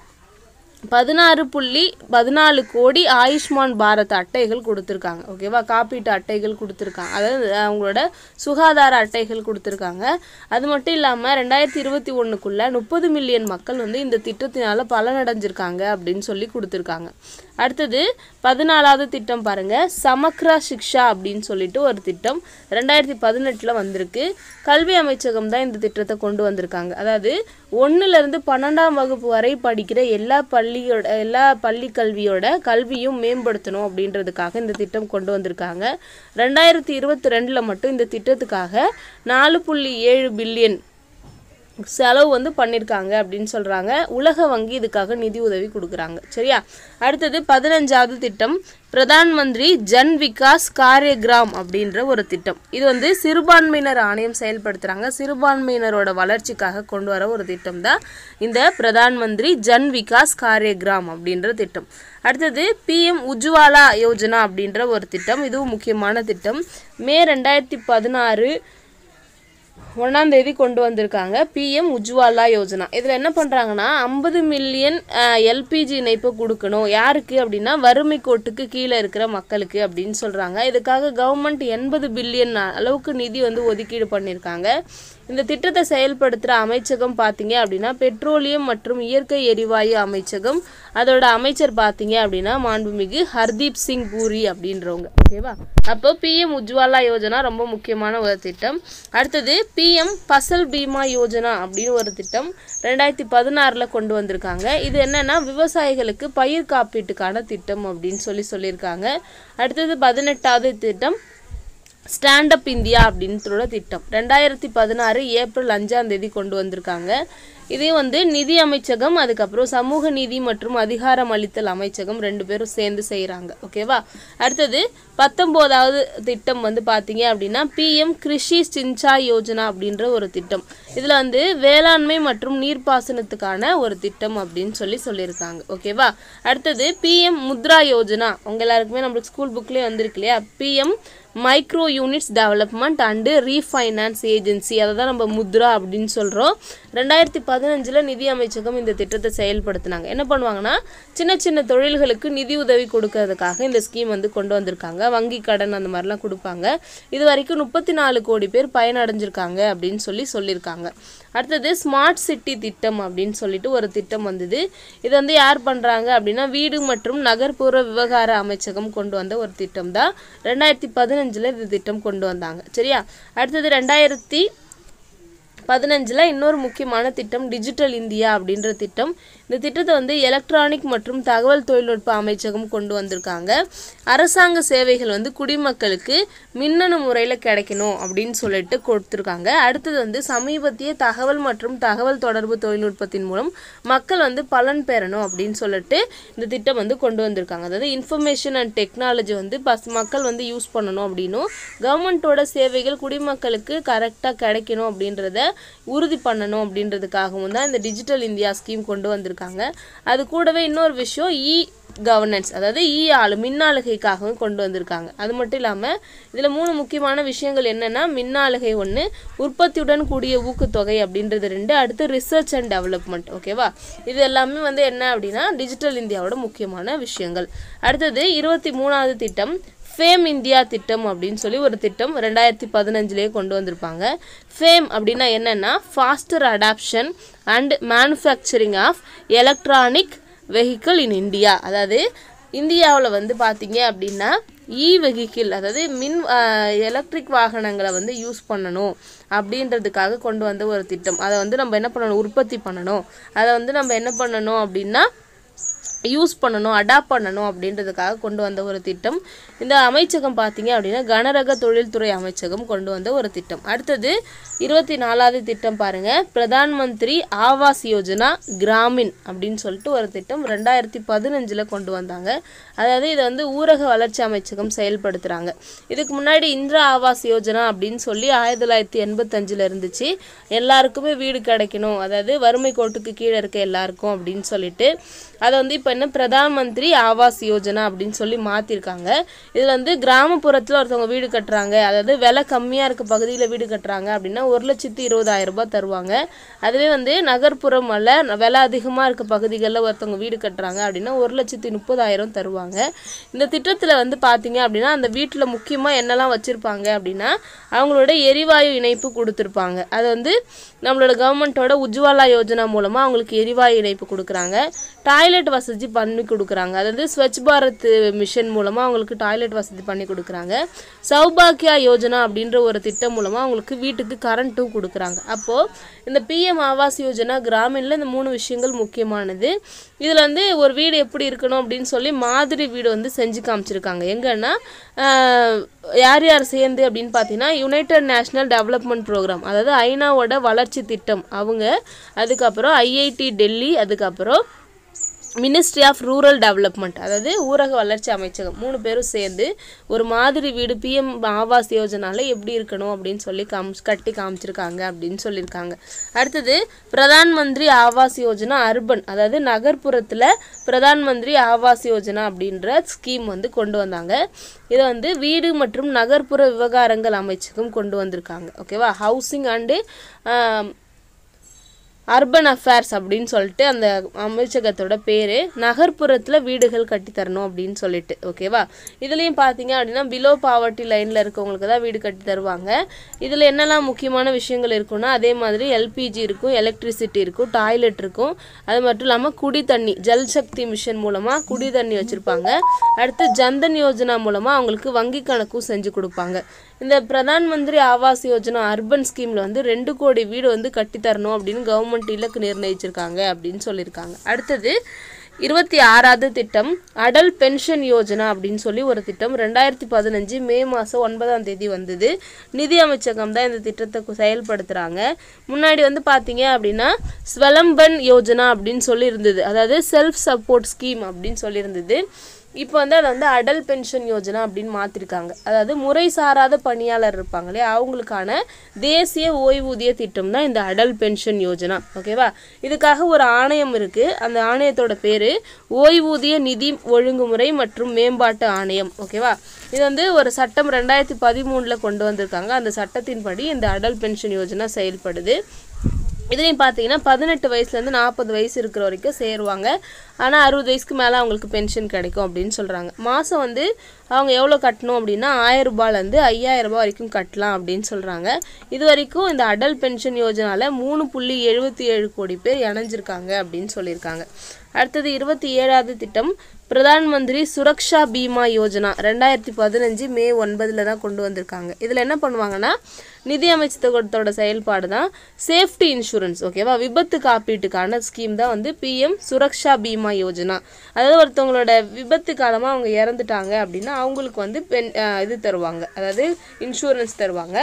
பதினாறு புள்ளி பதினாலு கோடி ஆயுஷ்மான் பாரத் அட்டைகள் கொடுத்துருக்காங்க ஓகேவா காப்பீட்டு அட்டைகள் கொடுத்துருக்காங்க அதாவது அவங்களோட சுகாதார அட்டைகள் கொடுத்துருக்காங்க அது மட்டும் இல்லாமல் ரெண்டாயிரத்தி இருபத்தி ஒன்றுக்குள்ளே முப்பது மில்லியன் மக்கள் வந்து இந்த திட்டத்தினால பலனடைஞ்சிருக்காங்க அப்படின்னு சொல்லி கொடுத்துருக்காங்க அடுத்தது பதினாலாவது திட்டம் பாருங்க சமக்ரா சிக்ஷா அப்படின்னு சொல்லிட்டு ஒரு திட்டம் ரெண்டாயிரத்தி பதினெட்டில் வந்திருக்கு கல்வி அமைச்சகம் தான் இந்த திட்டத்தை கொண்டு வந்திருக்காங்க அதாவது ஒன்றுலேருந்து பன்னெண்டாம் வகுப்பு வரை படிக்கிற எல்லா பள்ளியோட எல்லா பள்ளி கல்வியோட கல்வியும் மேம்படுத்தணும் அப்படின்றதுக்காக இந்த திட்டம் கொண்டு வந்திருக்காங்க ரெண்டாயிரத்தி இருபத்தி ரெண்டில் மட்டும் இந்த திட்டத்துக்காக நாலு புள்ளி ஏழு பில்லியன் செலவு வந்து பண்ணியிருக்காங்க அப்படின்னு சொல்கிறாங்க உலக வங்கி இதுக்காக நிதி உதவி கொடுக்குறாங்க சரியா அடுத்தது பதினஞ்சாவது திட்டம் பிரதான் மந்திரி ஜன் விகாஸ் காரியகிராம் அப்படின்ற ஒரு திட்டம் இது வந்து சிறுபான்மையினர் ஆணையம் செயல்படுத்துகிறாங்க சிறுபான்மையினரோட வளர்ச்சிக்காக கொண்டு வர ஒரு திட்டம் தான் இந்த பிரதான் மந்திரி ஜன் விகாஸ் காரியகிராம் அப்படின்ற திட்டம் அடுத்தது பிஎம் உஜ்வாலா யோஜனா அப்படின்ற ஒரு திட்டம் இதுவும் முக்கியமான திட்டம் மே ரெண்டாயிரத்தி பதினாறு ஒன்றாம் தேதி கொண்டு வந்திருக்காங்க பிஎம் உஜ்வாலா யோஜனா இதில் என்ன பண்ணுறாங்கன்னா ஐம்பது மில்லியன் எல்பிஜி இணைப்பு கொடுக்கணும் யாருக்கு அப்படின்னா வறுமை கோட்டுக்கு கீழே இருக்கிற மக்களுக்கு அப்படின்னு சொல்கிறாங்க இதுக்காக கவர்மெண்ட் எண்பது பில்லியன் அளவுக்கு நிதி வந்து ஒதுக்கீடு பண்ணியிருக்காங்க இந்த திட்டத்தை செயல்படுத்துகிற அமைச்சகம் பார்த்தீங்க அப்படின்னா பெட்ரோலியம் மற்றும் இயற்கை எரிவாயு அமைச்சகம் அதோட அமைச்சர் பார்த்தீங்க அப்படின்னா மாண்புமிகு ஹர்தீப் சிங் பூரி அப்படின்றவங்க ஓகேவா அப்போ பிஎம் உஜ்வாலா யோஜனா ரொம்ப முக்கியமான ஒரு திட்டம் அடுத்தது பிஎம் பசல் பீமா யோஜனா அப்படின்னு ஒரு திட்டம் ரெண்டாயிரத்தி பதினாறில் கொண்டு வந்திருக்காங்க இது என்னன்னா விவசாயிகளுக்கு பயிர் காப்பீட்டுக்கான திட்டம் அப்படின்னு சொல்லி சொல்லியிருக்காங்க அடுத்தது பதினெட்டாவது திட்டம் ஸ்டாண்ட் அப் இந்தியா அப்படின்ற திட்டம் ரெண்டாயிரத்தி பதினாறு ஏப்ரல் அஞ்சாம் தேதி கொண்டு வந்திருக்காங்க இது வந்து நிதி அமைச்சகம் அதுக்கப்புறம் சமூக நீதி மற்றும் அதிகாரம் அளித்தல் அமைச்சகம் ரெண்டு பேரும் சேர்ந்து செய்கிறாங்க ஓகேவா அடுத்தது பத்தொம்போதாவது திட்டம் வந்து பார்த்தீங்க அப்படின்னா பிஎம் கிருஷி சிஞ்சாய் யோஜனா அப்படின்ற ஒரு திட்டம் இதில் வந்து வேளாண்மை மற்றும் நீர்ப்பாசனத்துக்கான ஒரு திட்டம் அப்படின்னு சொல்லி சொல்லியிருக்காங்க ஓகேவா அடுத்தது பிஎம் முத்ரா யோஜனா உங்க எல்லாருக்குமே நம்மளுக்கு ஸ்கூல் புக்லேயே வந்திருக்கு இல்லையா PM micro units development and refinance agency அதை தான் நம்ம முத்ரா அப்படின்னு சொல்கிறோம் ரெண்டாயிரத்தி பதினஞ்சில் நிதி அமைச்சகம் இந்த திட்டத்தை செயல்படுத்தினாங்க என்ன பண்ணுவாங்கன்னா சின்ன சின்ன தொழில்களுக்கு நிதி உதவி கொடுக்கறதுக்காக இந்த ஸ்கீம் வந்து கொண்டு வந்திருக்காங்க வங்கி கடன் அந்த மாதிரிலாம் கொடுப்பாங்க இது வரைக்கும் முப்பத்தி நாலு கோடி பேர் பயனடைஞ்சிருக்காங்க அப்படின்னு சொல்லி சொல்லியிருக்காங்க அடுத்தது ஸ்மார்ட் சிட்டி திட்டம் அப்படின்னு சொல்லிட்டு ஒரு திட்டம் வந்தது இது வந்து யார் பண்ணுறாங்க அப்படின்னா வீடு மற்றும் நகர்ப்புற விவகார அமைச்சகம் கொண்டு வந்த ஒரு திட்டம் தான் ரெண்டாயிரத்தி பதினஞ்சில் இது திட்டம் கொண்டு வந்தாங்க சரியா அடுத்தது ரெண்டாயிரத்தி பதினஞ்சில் இன்னொரு முக்கியமான திட்டம் டிஜிட்டல் இந்தியா அப்படின்ற திட்டம் இந்த திட்டத்தை வந்து எலக்ட்ரானிக் மற்றும் தகவல் தொழில்நுட்ப அமைச்சகம் கொண்டு வந்திருக்காங்க அரசாங்க சேவைகள் வந்து குடிமக்களுக்கு மின்னணு முறையில் கிடைக்கணும் அப்படின்னு சொல்லிட்டு கொடுத்துருக்காங்க அடுத்தது வந்து சமீபத்திய தகவல் மற்றும் தகவல் தொடர்பு தொழில்நுட்பத்தின் மூலம் மக்கள் வந்து பலன் பெறணும் அப்படின்னு சொல்லிட்டு இந்த திட்டம் வந்து கொண்டு வந்திருக்காங்க அதாவது இன்ஃபர்மேஷன் அண்ட் டெக்னாலஜி வந்து பஸ் மக்கள் வந்து யூஸ் பண்ணணும் அப்படின்னும் கவர்மெண்ட்டோட சேவைகள் குடிமக்களுக்கு கரெக்டாக கிடைக்கணும் அப்படின்றத உறுதி பண்ணணும் அப்படின்றதுக்காகவும் தான் இந்த டிஜிட்டல் இந்தியா ஸ்கீம் கொண்டு வந்திருக்காங்க அது கூடவே இன்னொரு விஷயம் இ கவர்னன்ஸ் அதாவது இ ஆளு மின்னாளுகைக்காகவும் கொண்டு வந்திருக்காங்க அது மட்டும் இல்லாமல் இதில் மூணு முக்கியமான விஷயங்கள் என்னென்னா மின்னாளுகை ஒன்று உற்பத்தியுடன் கூடிய ஊக்கத்தொகை அப்படின்றது ரெண்டு அடுத்து ரிசர்ச் அண்ட் டெவலப்மெண்ட் ஓகேவா இது எல்லாமே வந்து என்ன அப்படின்னா டிஜிட்டல் இந்தியாவோட முக்கியமான விஷயங்கள் அடுத்தது இருபத்தி மூணாவது திட்டம் ஃபேம் இந்தியா திட்டம் அப்படின்னு சொல்லி ஒரு திட்டம் ரெண்டாயிரத்தி பதினஞ்சுலேயே கொண்டு வந்திருப்பாங்க ஃபேம் அப்படின்னா என்னென்னா faster adoption and manufacturing of electronic vehicle in India அதாவது இந்தியாவில் வந்து பார்த்தீங்க அப்படின்னா இ வெஹிக்கிள் அதாவது மின் எலக்ட்ரிக் வாகனங்களை வந்து யூஸ் பண்ணணும் அப்படின்றதுக்காக கொண்டு வந்த ஒரு திட்டம் அதை வந்து நம்ம என்ன பண்ணணும் உற்பத்தி பண்ணணும் அதை வந்து நம்ம என்ன பண்ணணும் அப்படின்னா யூஸ் பண்ணணும் அடாப்ட் பண்ணணும் அப்படின்றதுக்காக கொண்டு வந்த ஒரு திட்டம் இந்த அமைச்சகம் பார்த்தீங்க அப்படின்னா கனரக தொழில்துறை அமைச்சகம் கொண்டு வந்த ஒரு திட்டம் அடுத்தது இருபத்தி நாலாவது திட்டம் பாருங்க பிரதான் மந்திரி ஆவாஸ் யோஜனா கிராமின் அப்படின்னு சொல்லிட்டு ஒரு திட்டம் ரெண்டாயிரத்தி பதினஞ்சில் கொண்டு வந்தாங்க அதாவது இதை வந்து ஊரக வளர்ச்சி அமைச்சகம் செயல்படுத்துகிறாங்க இதுக்கு முன்னாடி இந்திரா ஆவாஸ் யோஜனா அப்படின்னு சொல்லி ஆயிரத்தி தொள்ளாயிரத்தி எண்பத்தஞ்சில் இருந்துச்சு எல்லாருக்குமே வீடு கிடைக்கணும் அதாவது வறுமை கோட்டுக்கு கீழே இருக்க எல்லாருக்கும் அப்படின்னு சொல்லிட்டு அதை வந்து இப்போ என்ன பிரதான் மந்திரி ஆவாஸ் யோஜனா அப்படின்னு சொல்லி மாற்றிருக்காங்க இதில் வந்து கிராமப்புறத்தில் ஒருத்தவங்க வீடு கட்டுறாங்க அதாவது விலை கம்மியாக இருக்க பகுதியில் வீடு கட்டுறாங்க அப்படின்னா ஒரு லட்சத்து இருபதாயிரம் ரூபாய் தருவாங்க அதுவே வந்து நகர்ப்புறம் அல்ல விலை அதிகமாக இருக்க பகுதிகளில் ஒருத்தவங்க வீடு கட்டுறாங்க அப்படின்னா ஒரு லட்சத்து முப்பதாயிரம் தருவாங்க இந்த திட்டத்தில் வந்து பார்த்தீங்க அப்படின்னா அந்த வீட்டில் முக்கியமாக என்னெல்லாம் வச்சுருப்பாங்க அப்படின்னா அவங்களோட எரிவாயு இணைப்பு கொடுத்துருப்பாங்க அது வந்து நம்மளோட கவர்மெண்ட்டோட உஜ்வாலா யோஜனா மூலமாக அவங்களுக்கு எரிவாயு இணைப்பு கொடுக்குறாங்க டாய்லெட் வசதி பண்ணி கொடுக்குறாங்க அதாவது ஸ்வச் பாரத் மிஷன் மூலமாக அவங்களுக்கு டாய்லெட் வசதி பண்ணி கொடுக்குறாங்க சௌபாக்கியா யோஜனா அப்படின்ற ஒரு திட்டம் மூலமாக அவங்களுக்கு வீட்டுக்கு கரண்ட்டும் கொடுக்குறாங்க அப்போது இந்த பிஎம் ஆவாஸ் யோஜனா கிராமின்ல இந்த மூணு விஷயங்கள் முக்கியமானது இதில் வந்து ஒரு வீடு எப்படி இருக்கணும் அப்படின்னு சொல்லி மாதிரி வீடு வந்து செஞ்சு காமிச்சிருக்காங்க எங்கன்னா ஆஹ், யார் யார் சேர்ந்து அப்படின்னு பார்த்தீங்கன்னா யுனைடெட் நேஷ்னல் டெவலப்மெண்ட் ப்ரோக்ராம் அதாவது ஐநாவோட வளர்ச்சி திட்டம் அவங்க அதுக்கப்புறம் ஐஐடி டெல்லி அதுக்கப்புறம் மினிஸ்ட்ரி ஆஃப் ரூரல் டெவலப்மெண்ட் அதாவது ஊரக வளர்ச்சி அமைச்சகம் மூணு பேரும் சேர்ந்து ஒரு மாதிரி வீடு பிஎம் ஆவாஸ் யோஜனால எப்படி இருக்கணும் அப்படின்னு சொல்லி காம் கட்டி காமிச்சிருக்காங்க அப்படின்னு சொல்லியிருக்காங்க அடுத்தது பிரதான் மந்திரி ஆவாஸ் யோஜனா அர்பன் அதாவது நகர்ப்புறத்தில் பிரதான் மந்திரி ஆவாஸ் யோஜனா அப்படின்ற ஸ்கீம் வந்து கொண்டு வந்தாங்க இதை வந்து வீடு மற்றும் நகர்ப்புற விவகாரங்கள் அமைச்சகம் கொண்டு வந்திருக்காங்க ஓகேவா ஹவுசிங் அண்டு அர்பன் அஃபேர்ஸ் அப்படின்னு சொல்லிட்டு அந்த அமைச்சகத்தோட பேர் நகர்ப்புறத்தில் வீடுகள் கட்டி தரணும் அப்படின்னு சொல்லிட்டு ஓகேவா இதுலேயும் பார்த்தீங்க அப்படின்னா பிலோ பாவர்ட்டி லைனில் இருக்கவங்களுக்கு தான் வீடு கட்டி தருவாங்க இதில் என்னெல்லாம் முக்கியமான விஷயங்கள் இருக்குன்னா அதே மாதிரி எல்பிஜி இருக்கும் எலக்ட்ரிசிட்டி இருக்கும் டாய்லெட் இருக்கும் அது மட்டும் இல்லாமல் குடி தண்ணி ஜல் சக்தி மிஷன் மூலமாக குடி தண்ணி வச்சுருப்பாங்க அடுத்து ஜன்தன் யோஜனா மூலமாக அவங்களுக்கு வங்கி கணக்கும் செஞ்சு கொடுப்பாங்க இந்த பிரதான் மந்திரி ஆவாஸ் யோஜனா அர்பன் ஸ்கீமில் வந்து ரெண்டு கோடி வீடு வந்து கட்டி தரணும் அப்படின்னு கவர்மெண்ட் இலக்கு நிர்ணயிச்சிருக்காங்க அப்படின்னு சொல்லியிருக்காங்க அடுத்தது இருபத்தி ஆறாவது திட்டம் அடல் பென்ஷன் யோஜனா அப்படின்னு சொல்லி ஒரு திட்டம் ரெண்டாயிரத்தி பதினஞ்சு மே மாதம் ஒன்பதாம் தேதி வந்தது நிதி அமைச்சகம் தான் இந்த திட்டத்தை கு- செயல்படுத்துகிறாங்க முன்னாடி வந்து பார்த்தீங்க அப்படின்னா ஸ்வலம்பன் யோஜனா அப்படின்னு சொல்லி இருந்தது அதாவது செல்ஃப் சப்போர்ட் ஸ்கீம் அப்படின்னு சொல்லியிருந்தது இப்போ வந்து அதை வந்து அடல் பென்ஷன் யோஜனா அப்படின்னு மாற்றிருக்காங்க அதாவது முறை சாராத பணியாளர் இருப்பாங்க இல்லையா அவங்களுக்கான தேசிய ஓய்வூதிய திட்டம் தான் இந்த அடல் பென்ஷன் யோஜனா ஓகேவா இதுக்காக ஒரு ஆணையம் இருக்குது அந்த ஆணையத்தோட பேர் ஓய்வூதிய நிதி ஒழுங்குமுறை மற்றும் மேம்பாட்டு ஆணையம் ஓகேவா இது வந்து ஒரு சட்டம் ரெண்டாயிரத்தி பதிமூணில் கொண்டு வந்திருக்காங்க அந்த சட்டத்தின்படி இந்த அடல் பென்ஷன் யோஜனா செயல்படுது இதுலேயும் பார்த்தீங்கன்னா பதினெட்டு வயசுலேருந்து நாற்பது வயசு இருக்கிற வரைக்கும் சேருவாங்க ஆனால் அறுபது வயசுக்கு மேலே அவங்களுக்கு பென்ஷன் கிடைக்கும் அப்படின்னு சொல்கிறாங்க மாதம் வந்து அவங்க எவ்வளோ கட்டணும் அப்படின்னா ஆயிரம் ரூபாயிலேருந்து ஐயாயிரம் ரூபாய் வரைக்கும் கட்டலாம் அப்படின்னு சொல்கிறாங்க இது வரைக்கும் இந்த அடல் பென்ஷன் யோஜனாவில் மூணு புள்ளி எழுபத்தி ஏழு கோடி பேர் இணைஞ்சிருக்காங்க அப்படின்னு சொல்லியிருக்காங்க அடுத்தது இருபத்தி ஏழாவது திட்டம் பிரதான் மந்திரி சுரக்ஷா பீமா யோஜனா ரெண்டாயிரத்தி பதினஞ்சு மே ஒன்பதில் தான் கொண்டு வந்திருக்காங்க இதில் என்ன பண்ணுவாங்கன்னா நிதி அமைச்சகத்தோட செயல்பாடு தான் சேஃப்டி இன்சூரன்ஸ் ஓகேவா விபத்து காப்பீட்டுக்கான ஸ்கீம் தான் வந்து பிஎம் சுரக்ஷா பீமா யோஜனா அதாவது ஒருத்தவங்களோட விபத்து காலமாக அவங்க இறந்துட்டாங்க அப்படின்னா அவங்களுக்கு வந்து பென் அஹ் இது தருவாங்க அதாவது இன்சூரன்ஸ் தருவாங்க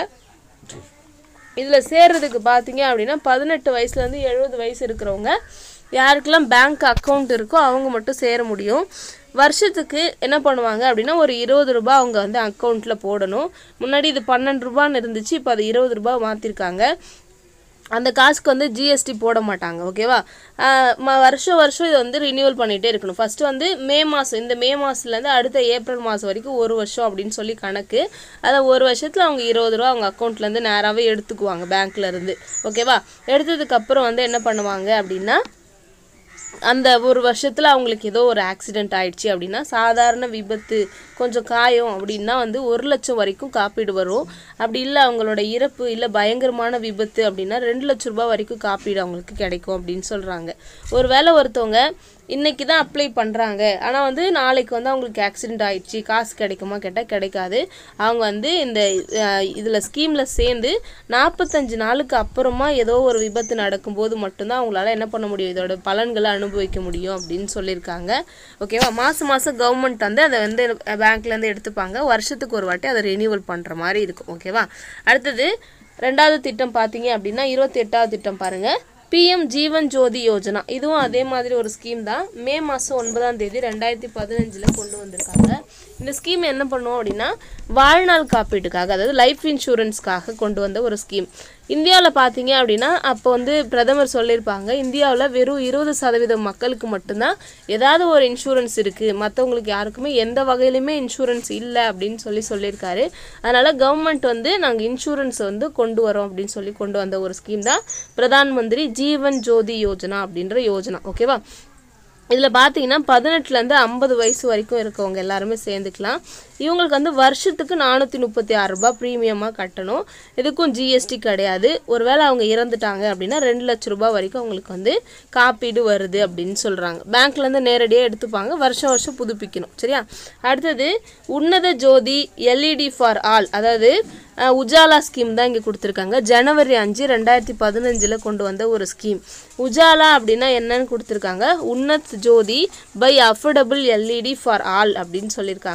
இதில் சேர்றதுக்கு பார்த்தீங்க அப்படின்னா பதினெட்டு வயசுலேருந்து எழுபது வயசு இருக்கிறவங்க யாருக்கெல்லாம் பேங்க் அக்கௌண்ட் இருக்கோ அவங்க மட்டும் சேர முடியும் வருஷத்துக்கு என்ன பண்ணுவாங்க அப்படின்னா ஒரு இருபது ரூபாய் அவங்க வந்து அக்கௌண்ட்டில் போடணும் முன்னாடி இது பன்னெண்டு ரூபான்னு இருந்துச்சு இப்போ அது இருபது ரூபாய் மாற்றிருக்காங்க அந்த காசுக்கு வந்து ஜிஎஸ்டி போட மாட்டாங்க ஓகேவா ஆஹ் ம- வருஷம் வருஷம் இதை வந்து ரினியூவல் பண்ணிகிட்டே இருக்கணும் ஃபஸ்ட்டு வந்து மே மாதம் இந்த மே மாதத்துலேருந்து அடுத்த ஏப்ரல் மாதம் வரைக்கும் ஒரு வருஷம் அப்படின்னு சொல்லி கணக்கு அதை ஒரு வருஷத்தில் அவங்க இருபது ரூபா அவங்க அக்கௌண்ட்லேருந்து நேராகவே எடுத்துக்குவாங்க பேங்க்ல இருந்து ஓகேவா எடுத்ததுக்கப்புறம் வந்து என்ன பண்ணுவாங்க அப்படின்னா அந்த ஒரு வருஷத்தில் அவங்களுக்கு ஏதோ ஒரு ஆக்சிடென்ட் ஆயிடுச்சு அப்படின்னா சாதாரண விபத்து கொஞ்சம் காயம் அப்படின்னா வந்து ஒரு லட்சம் வரைக்கும் காப்பீடு வரும் அப்படி இல்லை அவங்களோட இறப்பு இல்லை பயங்கரமான விபத்து அப்படின்னா ரெண்டு லட்ச ரூபாய் வரைக்கும் காப்பீடு அவங்களுக்கு கிடைக்கும் அப்படின்னு சொல்கிறாங்க ஒருவேளை ஒருத்தவங்க இன்னைக்கு தான் அப்ளை பண்ணுறாங்க ஆனால் வந்து நாளைக்கு வந்து அவங்களுக்கு ஆக்சிடென்ட் ஆயிடுச்சு காசு கிடைக்குமா கேட்டால் கிடைக்காது அவங்க வந்து இந்த இதில் ஸ்கீமில் சேர்ந்து நாற்பத்தஞ்சு நாளுக்கு அப்புறமா ஏதோ ஒரு விபத்து நடக்கும்போது மட்டும்தான் அவங்களால என்ன பண்ண முடியும் இதோட பலன்களை அனுபவிக்க முடியும் அப்படின்னு சொல்லியிருக்காங்க ஓகேவா மாதம் மாதம் கவர்மெண்ட் வந்து அதை வந்து பேங்க்லேருந்து எடுத்துப்பாங்க வருஷத்துக்கு ஒரு வாட்டி அதை ரினியூவல் பண்ணுற மாதிரி இருக்கும் ஓகேவா அடுத்தது ரெண்டாவது திட்டம் பார்த்தீங்க அப்படின்னா இருபத்தி எட்டாவது திட்டம் பாருங்கள் பிஎம் ஜீவன் ஜோதி யோஜனா இதுவும் அதே மாதிரி ஒரு ஸ்கீம் தான் மே மாதம் ஒன்பதாம் தேதி ரெண்டாயிரத்தி பதினஞ்சில் கொண்டு வந்திருக்காங்க இந்த ஸ்கீம் என்ன பண்ணுவோம் அப்படின்னா வாழ்நாள் காப்பீட்டுக்காக அதாவது லைஃப் இன்சூரன்ஸ்க்காக கொண்டு வந்த ஒரு ஸ்கீம் இந்தியாவில் பார்த்தீங்க அப்படின்னா அப்போ வந்து பிரதமர் சொல்லியிருப்பாங்க இந்தியாவில் வெறும் இருபது சதவீதம் மக்களுக்கு மட்டும்தான் ஏதாவது ஒரு இன்சூரன்ஸ் இருக்குது மற்றவங்களுக்கு யாருக்குமே எந்த வகையிலுமே இன்சூரன்ஸ் இல்லை அப்படின்னு சொல்லி சொல்லியிருக்காரு அதனால் கவர்மெண்ட் வந்து நாங்கள் இன்சூரன்ஸ் வந்து கொண்டு வரோம் அப்படின்னு சொல்லி கொண்டு வந்த ஒரு ஸ்கீம் தான் பிரதான் மந்திரி ஜீவன் ஜோதி யோஜனா அப்படின்ற யோஜனா ஓகேவா இதில் பார்த்தீங்கன்னா பதினெட்டுலேருந்து ஐம்பது வயசு வரைக்கும் இருக்கவங்க எல்லாருமே சேர்ந்துக்கலாம் இவங்களுக்கு வந்து வருஷத்துக்கு நானூற்றி முப்பத்தி ஆறு ரூபாய் ப்ரீமியமாக கட்டணும் இதுக்கும் ஜிஎஸ்டி கிடையாது ஒருவேளை அவங்க இறந்துட்டாங்க அப்படின்னா ரெண்டு லட்ச ரூபாய் வரைக்கும் அவங்களுக்கு வந்து காப்பீடு வருது அப்படின்னு சொல்கிறாங்க பேங்க்லேருந்து நேரடியாக எடுத்துப்பாங்க வருஷம் வருஷம் புதுப்பிக்கணும் சரியா அடுத்தது உன்னத ஜோதி எல்இடி ஃபார் ஆல் அதாவது அஹ், உஜாலா ஸ்கீம் தான் இங்கே கொடுத்துருக்காங்க ஜனவரி அஞ்சு ரெண்டாயிரத்தி பதினஞ்சில் கொண்டு வந்த ஒரு ஸ்கீம் உஜாலா அப்படின்னா என்னன்னு கொடுத்துருக்காங்க Unnat Jyoti by affordable LED for all அப்படின்னு சொல்லியிருக்காங்க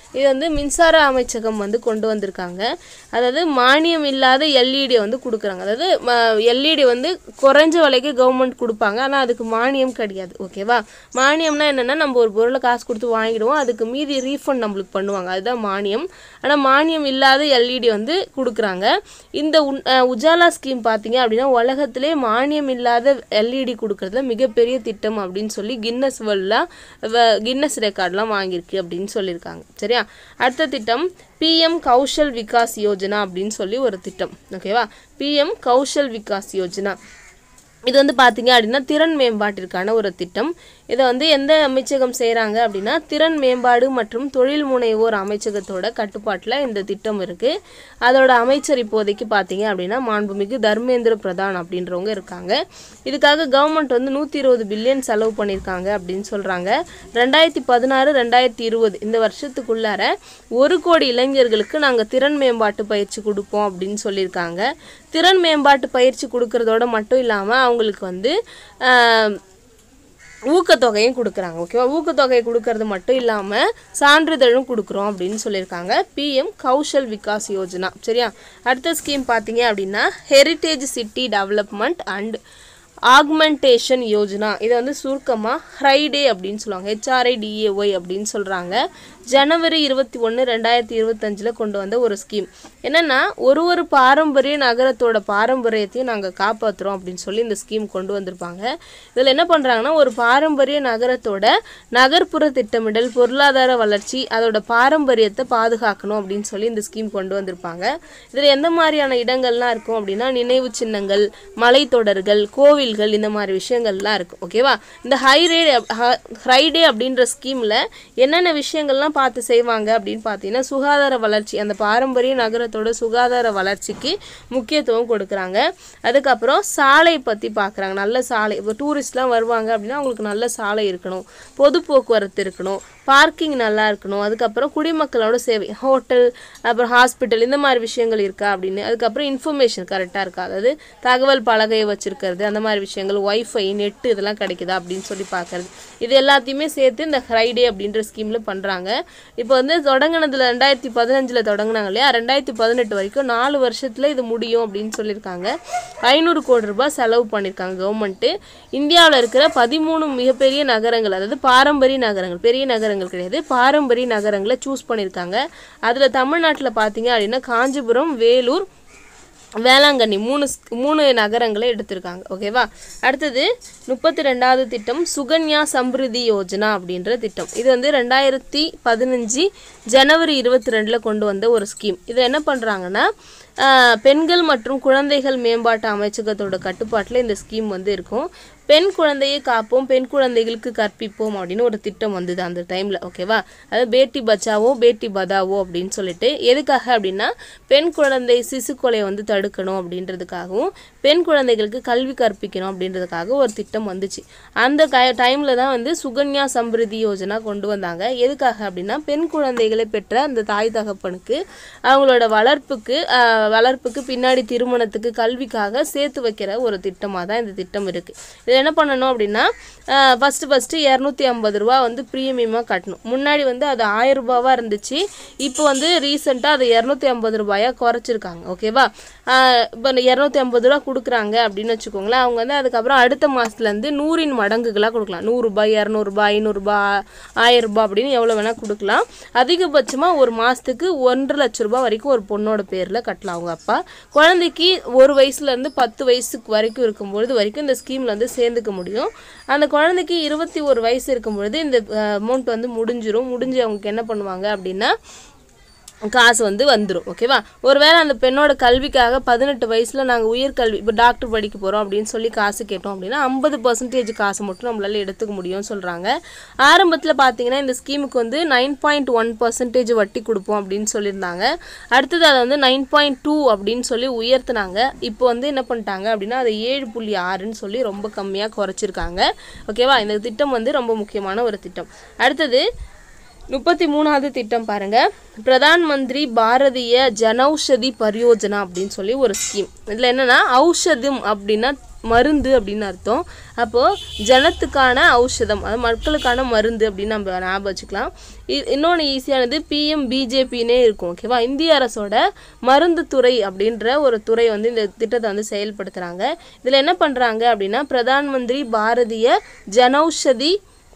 இது வந்து மின்சார அமைச்சகம் வந்து கொண்டு வந்திருக்காங்க அதாவது மானியம் இல்லாத எல்இடி வந்து கொடுக்குறாங்க அதாவது எல்இடி வந்து குறைஞ்ச விலைக்கு கவர்மெண்ட் கொடுப்பாங்க ஆனால் அதுக்கு மானியம் கிடையாது ஓகேவா மானியம்னா என்னென்னா நம்ம ஒரு பொருளை காசு கொடுத்து வாங்கிடுவோம் அதுக்கு மீதி ரீஃபண்ட் நம்மளுக்கு பண்ணுவாங்க அதுதான் மானியம் ஆனால் மானியம் இல்லாத எல்இடி வந்து கொடுக்குறாங்க இந்த உன்- அஹ் உஜாலா ஸ்கீம் பார்த்தீங்க அப்படின்னா உலகத்திலே மானியம் இல்லாத எல்இடி கொடுக்கறதுல மிகப்பெரிய திட்டம் அப்படின்னு சொல்லி கின்னஸ் வேர்ல்டில் கின்னஸ் ரெக்கார்ட்லாம் வாங்கியிருக்கு அப்படின்னு சொல்லியிருக்காங்க சரியா அடுத்த திட்டம் பிஎம் கௌஷல் விகாஸ் யோஜனா அப்படின்னு சொல்லி ஒரு திட்டம் ஓகேவா பிஎம் கௌஷல் விகாஸ் யோஜனா இது வந்து பார்த்தீங்க அப்படின்னா திறன் மேம்பாட்டிற்கான ஒரு திட்டம் இதை வந்து எந்த அமைச்சகம் செய்கிறாங்க அப்படின்னா திறன் மேம்பாடு மற்றும் தொழில் முனைவோர் அமைச்சகத்தோட கட்டுப்பாட்டில் இந்த திட்டம் இருக்குது அதோட அமைச்சர் இப்போதைக்கு பார்த்தீங்க அப்படின்னா மாண்புமிகு தர்மேந்திர பிரதான் அப்படின்றவங்க இருக்காங்க இதுக்காக கவர்மெண்ட் வந்து நூற்றி இருபது பில்லியன் செலவு பண்ணியிருக்காங்க அப்படின்னு சொல்கிறாங்க ரெண்டாயிரத்தி பதினாறு ரெண்டாயிரத்தி இருபது இந்த வருஷத்துக்குள்ளார ஒரு கோடி இளைஞர்களுக்கு நாங்கள் திறன் மேம்பாட்டு பயிற்சி கொடுப்போம் அப்படின்னு சொல்லியிருக்காங்க திறன் மேம்பாட்டு பயிற்சி கொடுக்கறதோட மட்டும் இல்லாமல் அவங்களுக்கு வந்து ஆஹ், ஊக்கத்தொகையும் கொடுக்குறாங்க ஓகேவா ஊக்கத்தொகை கொடுக்கறது மட்டும் இல்லாமல் சான்றிதழும் கொடுக்குறோம் அப்படின்னு சொல்லியிருக்காங்க பிஎம் கௌஷல் விகாஸ் யோஜனா சரியா அடுத்த ஸ்கீம் பார்த்தீங்க அப்படின்னா heritage city development and augmentation Yojana இதை வந்து சுருக்கமாக ஹ்ரைடே அப்படின்னு சொல்லுவாங்க ஹெச்ஆர்ஐடிஏஒய் அப்படின்னு சொல்கிறாங்க ஜனவரி இருபத்தி ஒன்று ரெண்டாயிரத்தி இருபத்தஞ்சில் கொண்டு வந்த ஒரு ஸ்கீம் என்னென்னா ஒரு ஒரு பாரம்பரிய நகரத்தோட பாரம்பரியத்தையும் நாங்கள் காப்பாற்றுறோம் அப்படின்னு சொல்லி இந்த ஸ்கீம் கொண்டு வந்திருப்பாங்க இதில் என்ன பண்ணுறாங்கன்னா ஒரு பாரம்பரிய நகரத்தோட நகர்ப்புற திட்டமிடல் பொருளாதார வளர்ச்சி அதோட பாரம்பரியத்தை பாதுகாக்கணும் அப்படின்னு சொல்லி இந்த ஸ்கீம் கொண்டு வந்திருப்பாங்க இதில் எந்த மாதிரியான இடங்கள்லாம் இருக்கும் அப்படின்னா நினைவு சின்னங்கள் மலைத்தொடர்கள் கோவில்கள் இந்த மாதிரி விஷயங்கள்லாம் இருக்கும் ஓகேவா இந்த ஹைரே ஹைடே அப்படின்ற ஸ்கீமில் என்னென்ன விஷயங்கள்லாம் பார்த்து செய்வாங்க அப்படின்னு பார்த்தீங்கன்னா சுகாதார வளர்ச்சி அந்த பாரம்பரிய நகரத்தோட சுகாதார வளர்ச்சிக்கு முக்கியத்துவம் கொடுக்குறாங்க அதுக்கப்புறம் சாலை பற்றி பார்க்குறாங்க நல்ல சாலை இப்போ டூரிஸ்ட்லாம் வருவாங்க அப்படின்னா அவங்களுக்கு நல்ல சாலை இருக்கணும் பொது போக்குவரத்து இருக்கணும் பார்க்கிங் நல்லா இருக்கணும் அதுக்கப்புறம் குடிமக்களோட சேவை ஹோட்டல் அப்புறம் ஹாஸ்பிட்டல் இந்த மாதிரி விஷயங்கள் இருக்கா அப்படின்னு அதுக்கப்புறம் இன்ஃபர்மேஷன் கரெக்டாக இருக்கா அதாவது தகவல் பலகையை வச்சுருக்கிறது அந்த மாதிரி விஷயங்கள் ஒய்ஃபை நெட்டு இதெல்லாம் கிடைக்குதா அப்படின்னு சொல்லி பார்க்கறது இது எல்லாத்தையுமே சேர்த்து இந்த ஃப்ரைடே அப்படின்ற ஸ்கீமில் பண்ணுறாங்க இப்போ வந்து தொடங்கினதுல ரெண்டாயிரத்தி பதினஞ்சில் தொடங்கினாங்க இல்லையா ரெண்டாயிரத்தி பதினெட்டு வரைக்கும் நாலு வருஷத்தில் இது முடியும் அப்படின்னு சொல்லியிருக்காங்க ஐநூறு கோடி ரூபாய் செலவு பண்ணியிருக்காங்க கவர்மெண்ட்டு இந்தியாவில் இருக்கிற பதிமூணு மிகப்பெரிய நகரங்கள் அதாவது பாரம்பரிய நகரங்கள் பெரிய நகரங்கள் கிடையாது பாரம்பரிய நகரங்களை சூஸ் பண்ணியிருக்காங்க அதில் தமிழ்நாட்டில் பார்த்தீங்க அப்படின்னா காஞ்சிபுரம் வேலூர் வேளாங்கண்ணி மூணு ஸ்- மூணு நகரங்களை எடுத்திருக்காங்க ஓகேவா அடுத்தது முப்பத்தி ரெண்டாவது திட்டம் சுகன்யா சம்ருதி யோஜனா அப்படின்ற திட்டம் இது வந்து ரெண்டாயிரத்தி பதினஞ்சு ஜனவரி இருபத்தி ரெண்டில் கொண்டு வந்த ஒரு ஸ்கீம் இதை என்ன பண்ணுறாங்கன்னா பெண்கள் மற்றும் குழந்தைகள் மேம்பாட்டு அமைச்சகத்தோட கட்டுப்பாட்டில் இந்த ஸ்கீம் வந்து இருக்கும் பெண் குழந்தையை காப்போம் பெண் குழந்தைகளுக்கு கற்பிப்போம் அப்படின்னு ஒரு திட்டம் வந்தது அந்த டைமில் ஓகேவா அது பேட்டி பச்சாவோ பேட்டி பதாவோ அப்படின்னு சொல்லிட்டு எதுக்காக அப்படின்னா பெண் குழந்தை சிசு கொலையை வந்து தடுக்கணும் அப்படின்றதுக்காகவும் பெண் குழந்தைகளுக்கு கல்வி கற்பிக்கணும் அப்படின்றதுக்காக ஒரு திட்டம் வந்துச்சு அந்த க டைமில் தான் வந்து சுகன்யா சம்ருதி யோஜனா கொண்டு வந்தாங்க எதுக்காக அப்படின்னா பெண் குழந்தைகளை பெற்ற அந்த தாய் தகப்பனுக்கு அவங்களோட வளர்ப்புக்கு ஆஹ், வளர்ப்புக்கு பின்னாடி திருமணத்துக்கு கல்விக்காக சேர்த்து வைக்கிற ஒரு திட்டமாக தான் இந்த திட்டம் இருக்குது இது என்ன பண்ணணும் அப்படின்னா ஃபஸ்ட்டு ஃபஸ்ட்டு இரநூத்தி ஐம்பது ரூபா வந்து ப்ரீமியமாக கட்டணும் முன்னாடி வந்து அது ஆயிரம் ரூபாவாக இருந்துச்சு இப்போ வந்து ரீசெண்டாக அது இரநூத்தி ஐம்பது ரூபாயாக குறைச்சிருக்காங்க ஓகேவா இப்போ இரநூத்தி ஐம்பது ரூபா கொடுக்குறாங்க அப்படின்னு வச்சுக்கோங்களேன் அவங்க வந்து அதுக்கப்புறம் அடுத்த மாதத்துலேருந்து நூறின் மடங்குகளாக கொடுக்கலாம் நூறுரூபா இரநூறுபா ஐநூறுரூபா ஆயிரம் ரூபாய் அப்படின்னு எவ்வளோ வேணால் கொடுக்கலாம் அதிகபட்சமாக ஒரு மாதத்துக்கு ஒன்றரை லட்ச ரூபாய் வரைக்கும் ஒரு பொண்ணோட பேரில் கட்டலாம் அவங்க அப்பா குழந்தைக்கு ஒரு வயசுலேருந்து பத்து வயசுக்கு வரைக்கும் இருக்கும்பொழுது வரைக்கும் இந்த ஸ்கீமில் வந்து சேர்ந்துக்க முடியும் அந்த குழந்தைக்கு இருபத்தி ஒரு வயசு இருக்கும் பொழுது இந்த அமௌண்ட் வந்து முடிஞ்சிரும் முடிஞ்சு அவங்களுக்கு என்ன பண்ணுவாங்க அப்படின்னா காசு வந்து வந்துடும் ஓகேவா ஒருவேளை அந்த பெண்ணோட கல்விக்காக பதினெட்டு வயசில் நாங்கள் உயர்கல்வி இப்போ டாக்டர் படிக்க போகிறோம் அப்படின்னு சொல்லி காசு கேட்டோம் அப்படின்னா ஐம்பது பர்சன்டேஜ் காசு மட்டும் நம்மளால எடுத்துக்க முடியும்னு சொல்கிறாங்க ஆரம்பத்தில் பார்த்தீங்கன்னா இந்த ஸ்கீமுக்கு வந்து நைன் பாயிண்ட் ஒன் பர்சன்டேஜ் வட்டி கொடுப்போம் அப்படின்னு சொல்லியிருந்தாங்க அடுத்தது அதை வந்து நைன் பாயிண்ட் டூ அப்படின்னு சொல்லி உயர்த்துனாங்க இப்போ வந்து என்ன பண்ணிட்டாங்க அப்படின்னா அதை ஏழு புள்ளி ஆறுன்னு சொல்லி ரொம்ப கம்மியாக குறைச்சிருக்காங்க ஓகேவா இந்த திட்டம் வந்து ரொம்ப முக்கியமான ஒரு திட்டம் அடுத்தது முப்பத்தி மூணாவது திட்டம் பாருங்க பிரதான் மந்திரி பாரதிய ஜனௌஷதி பரியோஜனா அப்படின்னு சொல்லி ஒரு ஸ்கீம் இதில் என்னன்னா ஔஷதம் அப்படின்னா மருந்து அப்படின்னு அர்த்தம் அப்போது ஜனத்துக்கான ஔஷதம் அது மக்களுக்கான மருந்து அப்படின்னு நம்ம ஞாபகம் வச்சுக்கலாம் இ- இன்னொன்று ஈஸியானது பிஎம் பிஜேபின்னே இருக்கும் ஓகேவா இந்திய அரசோட மருந்து துறை அப்படின்ற ஒரு துறை வந்து இந்த திட்டத்தை வந்து செயல்படுத்துகிறாங்க இதில் என்ன பண்ணுறாங்க அப்படின்னா பிரதான் மந்திரி பாரதிய ஜனௌஷதி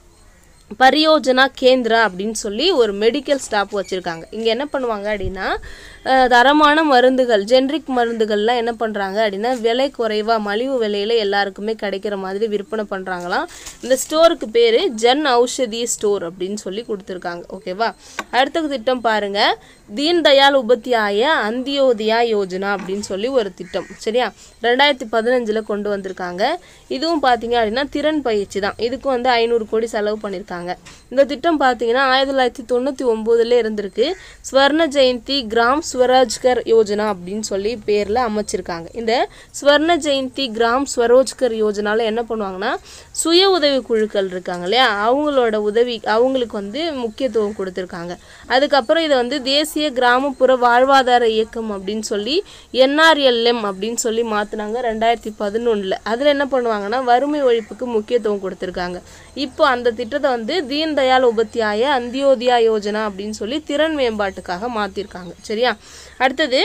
பரியோஜனா கேந்திரா அப்படின்னு சொல்லி ஒரு மெடிக்கல் ஸ்டாப் வச்சுருக்காங்க இங்கே என்ன பண்ணுவாங்க அப்படின்னா அஹ், தரமான மருந்துகள் ஜென்ரிக் மருந்துகள்லாம் என்ன பண்ணுறாங்க அப்படின்னா விலை குறைவாக மலிவு விலையில் எல்லாருக்குமே கிடைக்கிற மாதிரி விற்பனை பண்ணுறாங்களாம் இந்த ஸ்டோருக்கு பேர் ஜன் ஔஷதி ஸ்டோர் அப்படின்னு சொல்லி கொடுத்துருக்காங்க ஓகேவா அடுத்த திட்டம் பாருங்கள் தீன் தயாள் உபத்தியாய அந்தியோதயா யோஜனா அப்படின்னு சொல்லி ஒரு திட்டம் சரியா ரெண்டாயிரத்தி பதினஞ்சில் கொண்டு வந்திருக்காங்க இதுவும் பார்த்தீங்க அப்படின்னா திறன் பயிற்சி தான் இதுக்கும் வந்து ஐநூறு கோடி செலவு பண்ணியிருக்காங்க இந்த திட்டம் பார்த்தீங்கன்னா ஆயிரத்தி தொள்ளாயிரத்தி தொண்ணூற்றி ஒம்போதுல இருந்திருக்கு ஸ்வர்ண ஜெயந்தி கிராம் ஸ்வராஜ்கர் யோஜனா அப்படின்னு சொல்லி பேரில் அமைச்சிருக்காங்க இந்த ஸ்வர்ண ஜெயந்தி கிராம் ஸ்வரோஜ்கர் யோஜனாவில் என்ன பண்ணுவாங்கன்னா சுய உதவி குழுக்கள் இருக்காங்க இல்லையா அவங்களோட உதவி அவங்களுக்கு வந்து முக்கியத்துவம் கொடுத்துருக்காங்க அதுக்கப்புறம் இதை வந்து தேசிய கிராமப்புற வாழ்வாதார இயக்கம் அப்படின்னு சொல்லி என்ஆர்எல்எம் அப்படின்னு சொல்லி மாற்றினாங்க ரெண்டாயிரத்தி பதினொன்றில் அதில் என்ன பண்ணுவாங்கன்னா வறுமை ஒழிப்புக்கு முக்கியத்துவம் கொடுத்துருக்காங்க இப்போ அந்த திட்டத்தை வந்து தீன் தயாள் உபத்தியாய அந்தியோதயா யோஜனா அப்படின்னு சொல்லி திறன் மேம்பாட்டுக்காக மாற்றிருக்காங்க சரியா அடுத்தது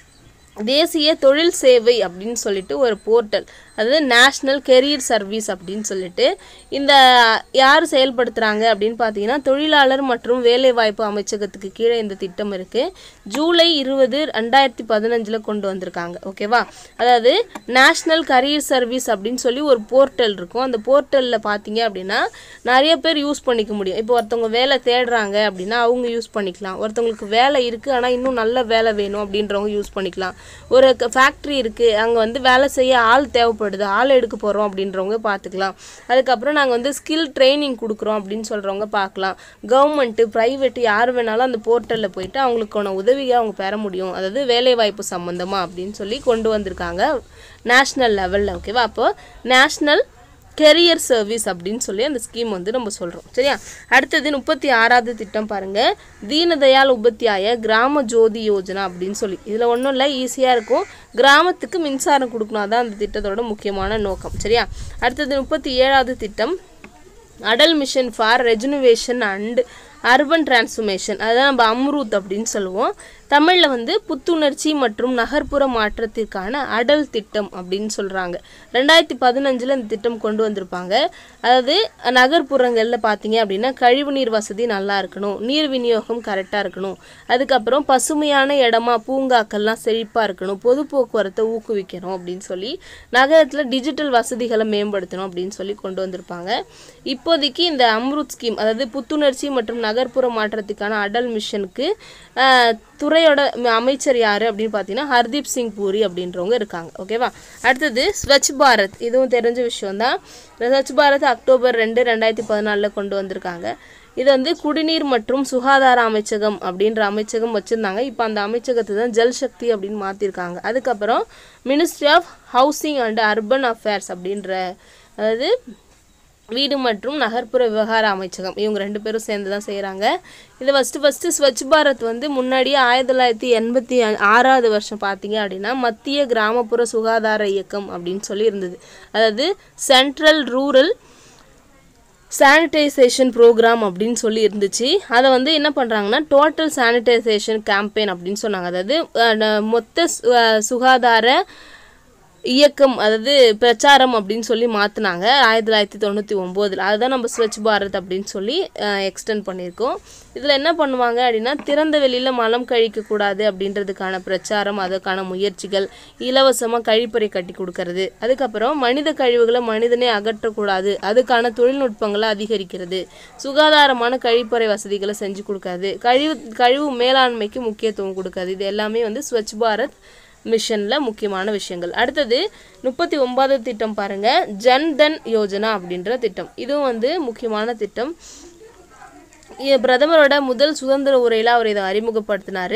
தேசிய தொழில் சேவை அப்படின்னு சொல்லிட்டு ஒரு போர்ட்டல் அதாவது நேஷ்னல் கெரியர் சர்வீஸ் அப்படின்னு சொல்லிட்டு இந்த யார் செயல்படுத்துகிறாங்க அப்படின்னு பார்த்தீங்கன்னா தொழிலாளர் மற்றும் வேலைவாய்ப்பு அமைச்சகத்துக்கு கீழே இந்த திட்டம் இருக்குது ஜூலை இருபது ரெண்டாயிரத்தி பதினஞ்சில் கொண்டு வந்திருக்காங்க ஓகேவா அதாவது நேஷ்னல் கரியர் சர்வீஸ் அப்படின்னு சொல்லி ஒரு போர்ட்டல் இருக்கும் அந்த போர்ட்டலில் பார்த்தீங்க அப்படின்னா நிறைய பேர் யூஸ் பண்ணிக்க முடியும் இப்போ ஒருத்தவங்க வேலை தேடுறாங்க அப்படின்னா அவங்க யூஸ் பண்ணிக்கலாம் ஒருத்தவங்களுக்கு வேலை இருக்குது ஆனால் இன்னும் நல்ல வேலை வேணும் அப்படின்றவங்க யூஸ் பண்ணிக்கலாம் ஒரு ஃபேக்ட்ரி இருக்குது அங்கே வந்து வேலை செய்ய ஆள் தேவைப்படுது ஆள் எடுக்க போகிறோம் அப்படின்றவங்க பார்த்துக்கலாம் அதுக்கப்புறம் நாங்கள் வந்து ஸ்கில் ட்ரைனிங் கொடுக்குறோம் அப்படின்னு சொல்கிறவங்க பார்க்கலாம் கவர்மெண்ட்டு ப்ரைவேட்டு யார் வேணாலும் அந்த போர்ட்டலில் போயிட்டு அவங்களுக்கான உதவியை அவங்க பெற முடியும் அதாவது வேலைவாய்ப்பு சம்மந்தமாக அப்படின்னு சொல்லி கொண்டு வந்திருக்காங்க நேஷ்னல் லெவலில் ஓகேவா அப்போ நேஷ்னல் கெரியர் சர்வீஸ் அப்படின்னு சொல்லி அந்த ஸ்கீம் வந்து நம்ம சொல்கிறோம் சரியா அடுத்தது முப்பத்தி ஆறாவது திட்டம் பாருங்கள் தீனதயாள் உபத்தியாய கிராம ஜோதி யோஜனா அப்படின்னு சொல்லி இதில் ஒன்றும் இல்லை ஈஸியாக இருக்கும் கிராமத்துக்கு மின்சாரம் கொடுக்கணும் அதான் அந்த திட்டத்தோட முக்கியமான நோக்கம் சரியா அடுத்தது முப்பத்தி ஏழாவது திட்டம் Atal mission for rejuvenation and urban transformation அதான் நம்ம அம்ரூத் அப்படின்னு சொல்லுவோம் தமிழில் வந்து புத்துணர்ச்சி மற்றும் நகர்ப்புற மாற்றத்திற்கான அடல் திட்டம் அப்படின்னு சொல்கிறாங்க ரெண்டாயிரத்தி பதினஞ்சில் இந்த திட்டம் கொண்டு வந்திருப்பாங்க அதாவது நகர்ப்புறங்களில் பார்த்தீங்க அப்படின்னா கழிவுநீர் வசதி நல்லா இருக்கணும் நீர் விநியோகம் கரெக்டாக இருக்கணும் அதுக்கப்புறம் பசுமையான இடமா பூங்காக்கள்லாம் செழிப்பாக இருக்கணும் பொது போக்குவரத்தை ஊக்குவிக்கணும் அப்படின்னு சொல்லி நகரத்தில் டிஜிட்டல் வசதிகளை மேம்படுத்தணும் அப்படின்னு சொல்லி கொண்டு வந்திருப்பாங்க இப்போதைக்கு இந்த அம்ருத் ஸ்கீம் அதாவது புத்துணர்ச்சி மற்றும் நகர்ப்புற மாற்றத்துக்கான அடல் மிஷனுக்கு ஆஹ், துறையோட ம- அமைச்சர் யார் அப்படின்னு பார்த்தீங்கன்னா ஹர்தீப் சிங் பூரி அப்படின்றவங்க இருக்காங்க ஓகேவா அடுத்தது ஸ்வச் பாரத் இதுவும் தெரிஞ்ச விஷயம் தான் ஸ்வச் பாரத் அக்டோபர் ரெண்டு ரெண்டாயிரத்தி பதினாலில் கொண்டு வந்திருக்காங்க இது வந்து குடிநீர் மற்றும் சுகாதார அமைச்சகம் அப்படின்ற அமைச்சகம் வச்சுருந்தாங்க இப்போ அந்த அமைச்சகத்தை தான் ஜல் சக்தி அப்படின்னு மாற்றிருக்காங்க அதுக்கப்புறம் ministry of housing and urban affairs அப்படின்ற அதாவது வீடு மற்றும் நகர்ப்புற விவகார அமைச்சகம் இவங்க ரெண்டு பேரும் சேர்ந்து தான் செய்கிறாங்க இதை ஃபஸ்ட்டு ஃபஸ்ட்டு ஸ்வச் பாரத் வந்து முன்னாடியே ஆயிரத்தி தொள்ளாயிரத்தி எண்பத்தி ஆறாவது வருஷம் பார்த்தீங்க அப்படின்னா மத்திய கிராமப்புற சுகாதார இயக்கம் அப்படின்னு சொல்லி இருந்தது அதாவது சென்ட்ரல் ரூரல் சானிடைசேஷன் ப்ரோக்ராம் அப்படின்னு சொல்லி இருந்துச்சு அதை வந்து என்ன பண்ணுறாங்கன்னா டோட்டல் சானிடைசேஷன் கேம்பெயின் அப்படின்னு சொன்னாங்க அதாவது அஹ், ந- மொத்த சு- அஹ், சுகாதார இயக்கம் அதாவது பிரச்சாரம் அப்படின்னு சொல்லி மாற்றினாங்க ஆயிரத்தி தொள்ளாயிரத்தி தொண்ணூற்றி ஒம்போதில் அதுதான் நம்ம ஸ்வச் பாரத் அப்படின்னு சொல்லி எக்ஸ்டெண்ட் பண்ணியிருக்கோம் இதில் என்ன பண்ணுவாங்க அப்படின்னா திறந்த வெளியில் மலம் கழிக்கக்கூடாது அப்படின்றதுக்கான பிரச்சாரம் அதுக்கான முயற்சிகள் இலவசமாக கழிப்பறை கட்டி கொடுக்கறது அதுக்கப்புறம் மனித கழிவுகளை மனிதனே அகற்றக்கூடாது அதுக்கான தொழில்நுட்பங்களை அதிகரிக்கிறது சுகாதாரமான கழிப்பறை வசதிகளை செஞ்சு கொடுக்கறது கழிவு கழிவு மேலாண்மைக்கு முக்கியத்துவம் கொடுக்கறது இது எல்லாமே வந்து ஸ்வச் பாரத் மிஷனில் முக்கியமான விஷயங்கள் அடுத்தது முப்பத்தி ஒன்பதாவது திட்டம் பாருங்க ஜன்தன் யோஜனா அப்படின்ற திட்டம் இதுவும் வந்து முக்கியமான திட்டம் இ- பிரதமரோட முதல் சுதந்திர உரையில் அவர் இதை அறிமுகப்படுத்தினார்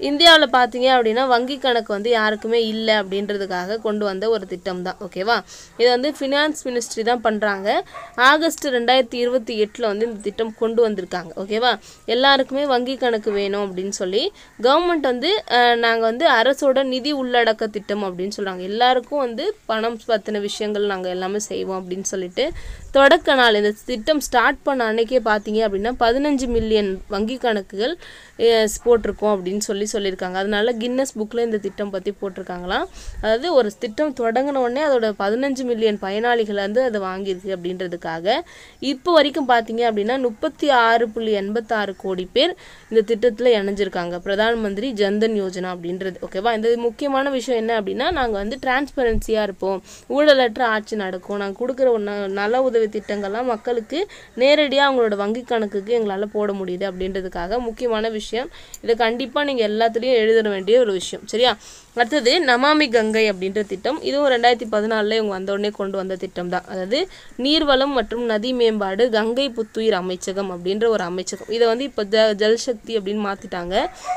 இந்தியாவில் பார்த்தீங்க அப்படின்னா வங்கி கணக்கு வந்து யாருக்குமே இல்லை அப்படின்றதுக்காக கொண்டு வந்த ஒரு திட்டம் தான் ஓகேவா இதை வந்து ஃபினான்ஸ் மினிஸ்ட்ரி தான் பண்ணுறாங்க ஆகஸ்ட் ரெண்டாயிரத்தி இருபத்தி எட்டில் வந்து இந்த திட்டம் கொண்டு வந்திருக்காங்க ஓகேவா எல்லாருக்குமே வங்கி கணக்கு வேணும் அப்படின்னு சொல்லி கவர்மெண்ட் வந்து நாங்கள் வந்து அரசோட நிதி உள்ளடக்க திட்டம் அப்படின்னு சொல்கிறாங்க எல்லாருக்கும் வந்து பணம் பற்றின விஷயங்கள் நாங்கள் எல்லாமே செய்வோம் அப்படின்னு சொல்லிட்டு தொடக்க நாள் இந்த திட்டம் ஸ்டார்ட் பண்ண அன்னைக்கே பார்த்தீங்க அப்படின்னா பதினஞ்சு மில்லியன் வங்கி கணக்குகள் அஹ், போட்டிருக்கோம் அப்படின்னு சொல்லி சொல்லியிருக்காங்க அதனால கின்னஸ் புக்கில் இந்த திட்டம் பற்றி போட்டிருக்காங்களாம் அதாவது ஒரு திட்டம் தொடங்கின உடனே அதோட பதினஞ்சு மில்லியன் பயனாளிகள் வந்து அதை வாங்கியிருக்கு அப்படின்றதுக்காக இப்போ வரைக்கும் பார்த்தீங்க அப்படின்னா முப்பத்தி ஆறு புள்ளி எண்பத்தாறு கோடி பேர் இந்த திட்டத்தில் இணைஞ்சிருக்காங்க பிரதான் மந்திரி ஜன்தன் யோஜனா அப்படின்றது ஓகேவா இந்த முக்கியமான விஷயம் என்ன அப்படின்னா நாங்கள் வந்து டிரான்ஸ்பரன்சியாக இருப்போம் ஊழலற்ற ஆட்சி நடக்கும் நாங்கள் கொடுக்குற ஒரு ந- நல உதவி திட்டங்கள்லாம் மக்களுக்கு நேரடியாக அவங்களோட வங்கி கணக்குக்கு எங்களால் போட முடியுது அப்படின்றதுக்காக முக்கியமான விஷயம் இதை கண்டிப்பாக நீங்கள் எல்லாத்துலேயும் எழுத வேண்டிய ஒரு விஷயம் சரியா அடுத்தது நமாமி கங்கை அப்படின்ற திட்டம் இதுவும் ரெண்டாயிரத்தி பதினாலில் இவங்க வந்த உடனே கொண்டு வந்த திட்டம் தான் அதாவது நீர்வளம் மற்றும் நதி மேம்பாடு கங்கை புத்துயிர் அமைச்சகம் அப்படின்ற ஒரு அமைச்சகம் இதை வந்து இப்போ ஜ ஜல்சக்தி அப்படின்னு மாற்றிட்டாங்க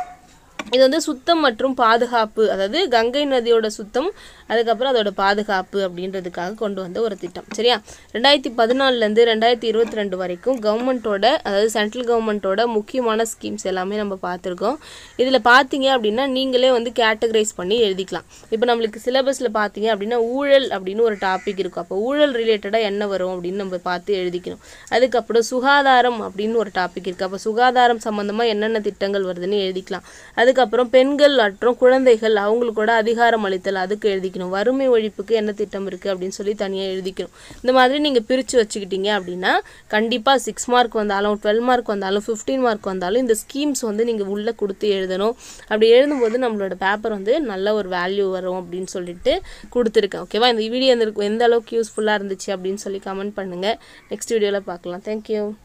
இது வந்து சுத்தம் மற்றும் பாதுகாப்பு அதாவது கங்கை நதியோட சுத்தம் அதுக்கப்புறம் அதோட பாதுகாப்பு அப்படின்றதுக்காக கொண்டு வந்த ஒரு திட்டம் சரியா ரெண்டாயிரத்தி பதினாலுலேருந்து ரெண்டாயிரத்தி இருபத்தி ரெண்டு வரைக்கும் கவர்மெண்ட்டோட அதாவது சென்ட்ரல் கவர்மெண்ட்டோட முக்கியமான ஸ்கீம்ஸ் எல்லாமே நம்ம பார்த்துருக்கோம் இதில் பார்த்தீங்க அப்படின்னா நீங்களே வந்து கேட்டகரைஸ் பண்ணி எழுதிக்கலாம் இப்போ நம்மளுக்கு சிலபஸில் பார்த்தீங்க அப்படின்னா ஊழல் அப்படின்னு ஒரு டாபிக் இருக்கும் அப்போ ஊழல் ரிலேட்டடாக என்ன வரும் அப்படின்னு நம்ம பார்த்து எழுதிக்கணும் அதுக்கப்புறம் சுகாதாரம் அப்படின்னு ஒரு டாபிக் இருக்குது அப்போ சுகாதாரம் சம்மந்தமாக என்னென்ன திட்டங்கள் வருதுன்னு எழுதிக்கலாம் அதுக்கப்புறம் பெண்கள் மற்றும் குழந்தைகள் அவங்களுக்கூட அதிகாரம் அளித்தல் அதுக்கு எழுதிக்கணும் வறுமை ஒழிப்புக்கு என்ன திட்டம் இருக்குது அப்படின்னு சொல்லி தனியாக எழுதிக்கணும் இந்த மாதிரி நீங்கள் பிரித்து வச்சுக்கிட்டீங்க அப்படின்னா கண்டிப்பாக சிக்ஸ் மார்க் வந்தாலும் டுவெல் மார்க் வந்தாலும் ஃபிஃப்டீன் மார்க் வந்தாலும் இந்த ஸ்கீம்ஸ் வந்து நீங்கள் உள்ளே கொடுத்து எழுதணும் அப்படி எழுதும்போது நம்மளோட பேப்பர் வந்து நல்ல ஒரு வேல்யூ வரும் அப்படின்னு சொல்லிட்டு கொடுத்துருக்கேன் ஓகேவா இந்த வீடியோ எந்த எந்த அளவுக்கு யூஸ்ஃபுல்லாக இருந்துச்சு அப்படின்னு சொல்லி கமெண்ட் பண்ணுங்கள் நெக்ஸ்ட் வீடியோவில் பார்க்கலாம் தேங்க்யூ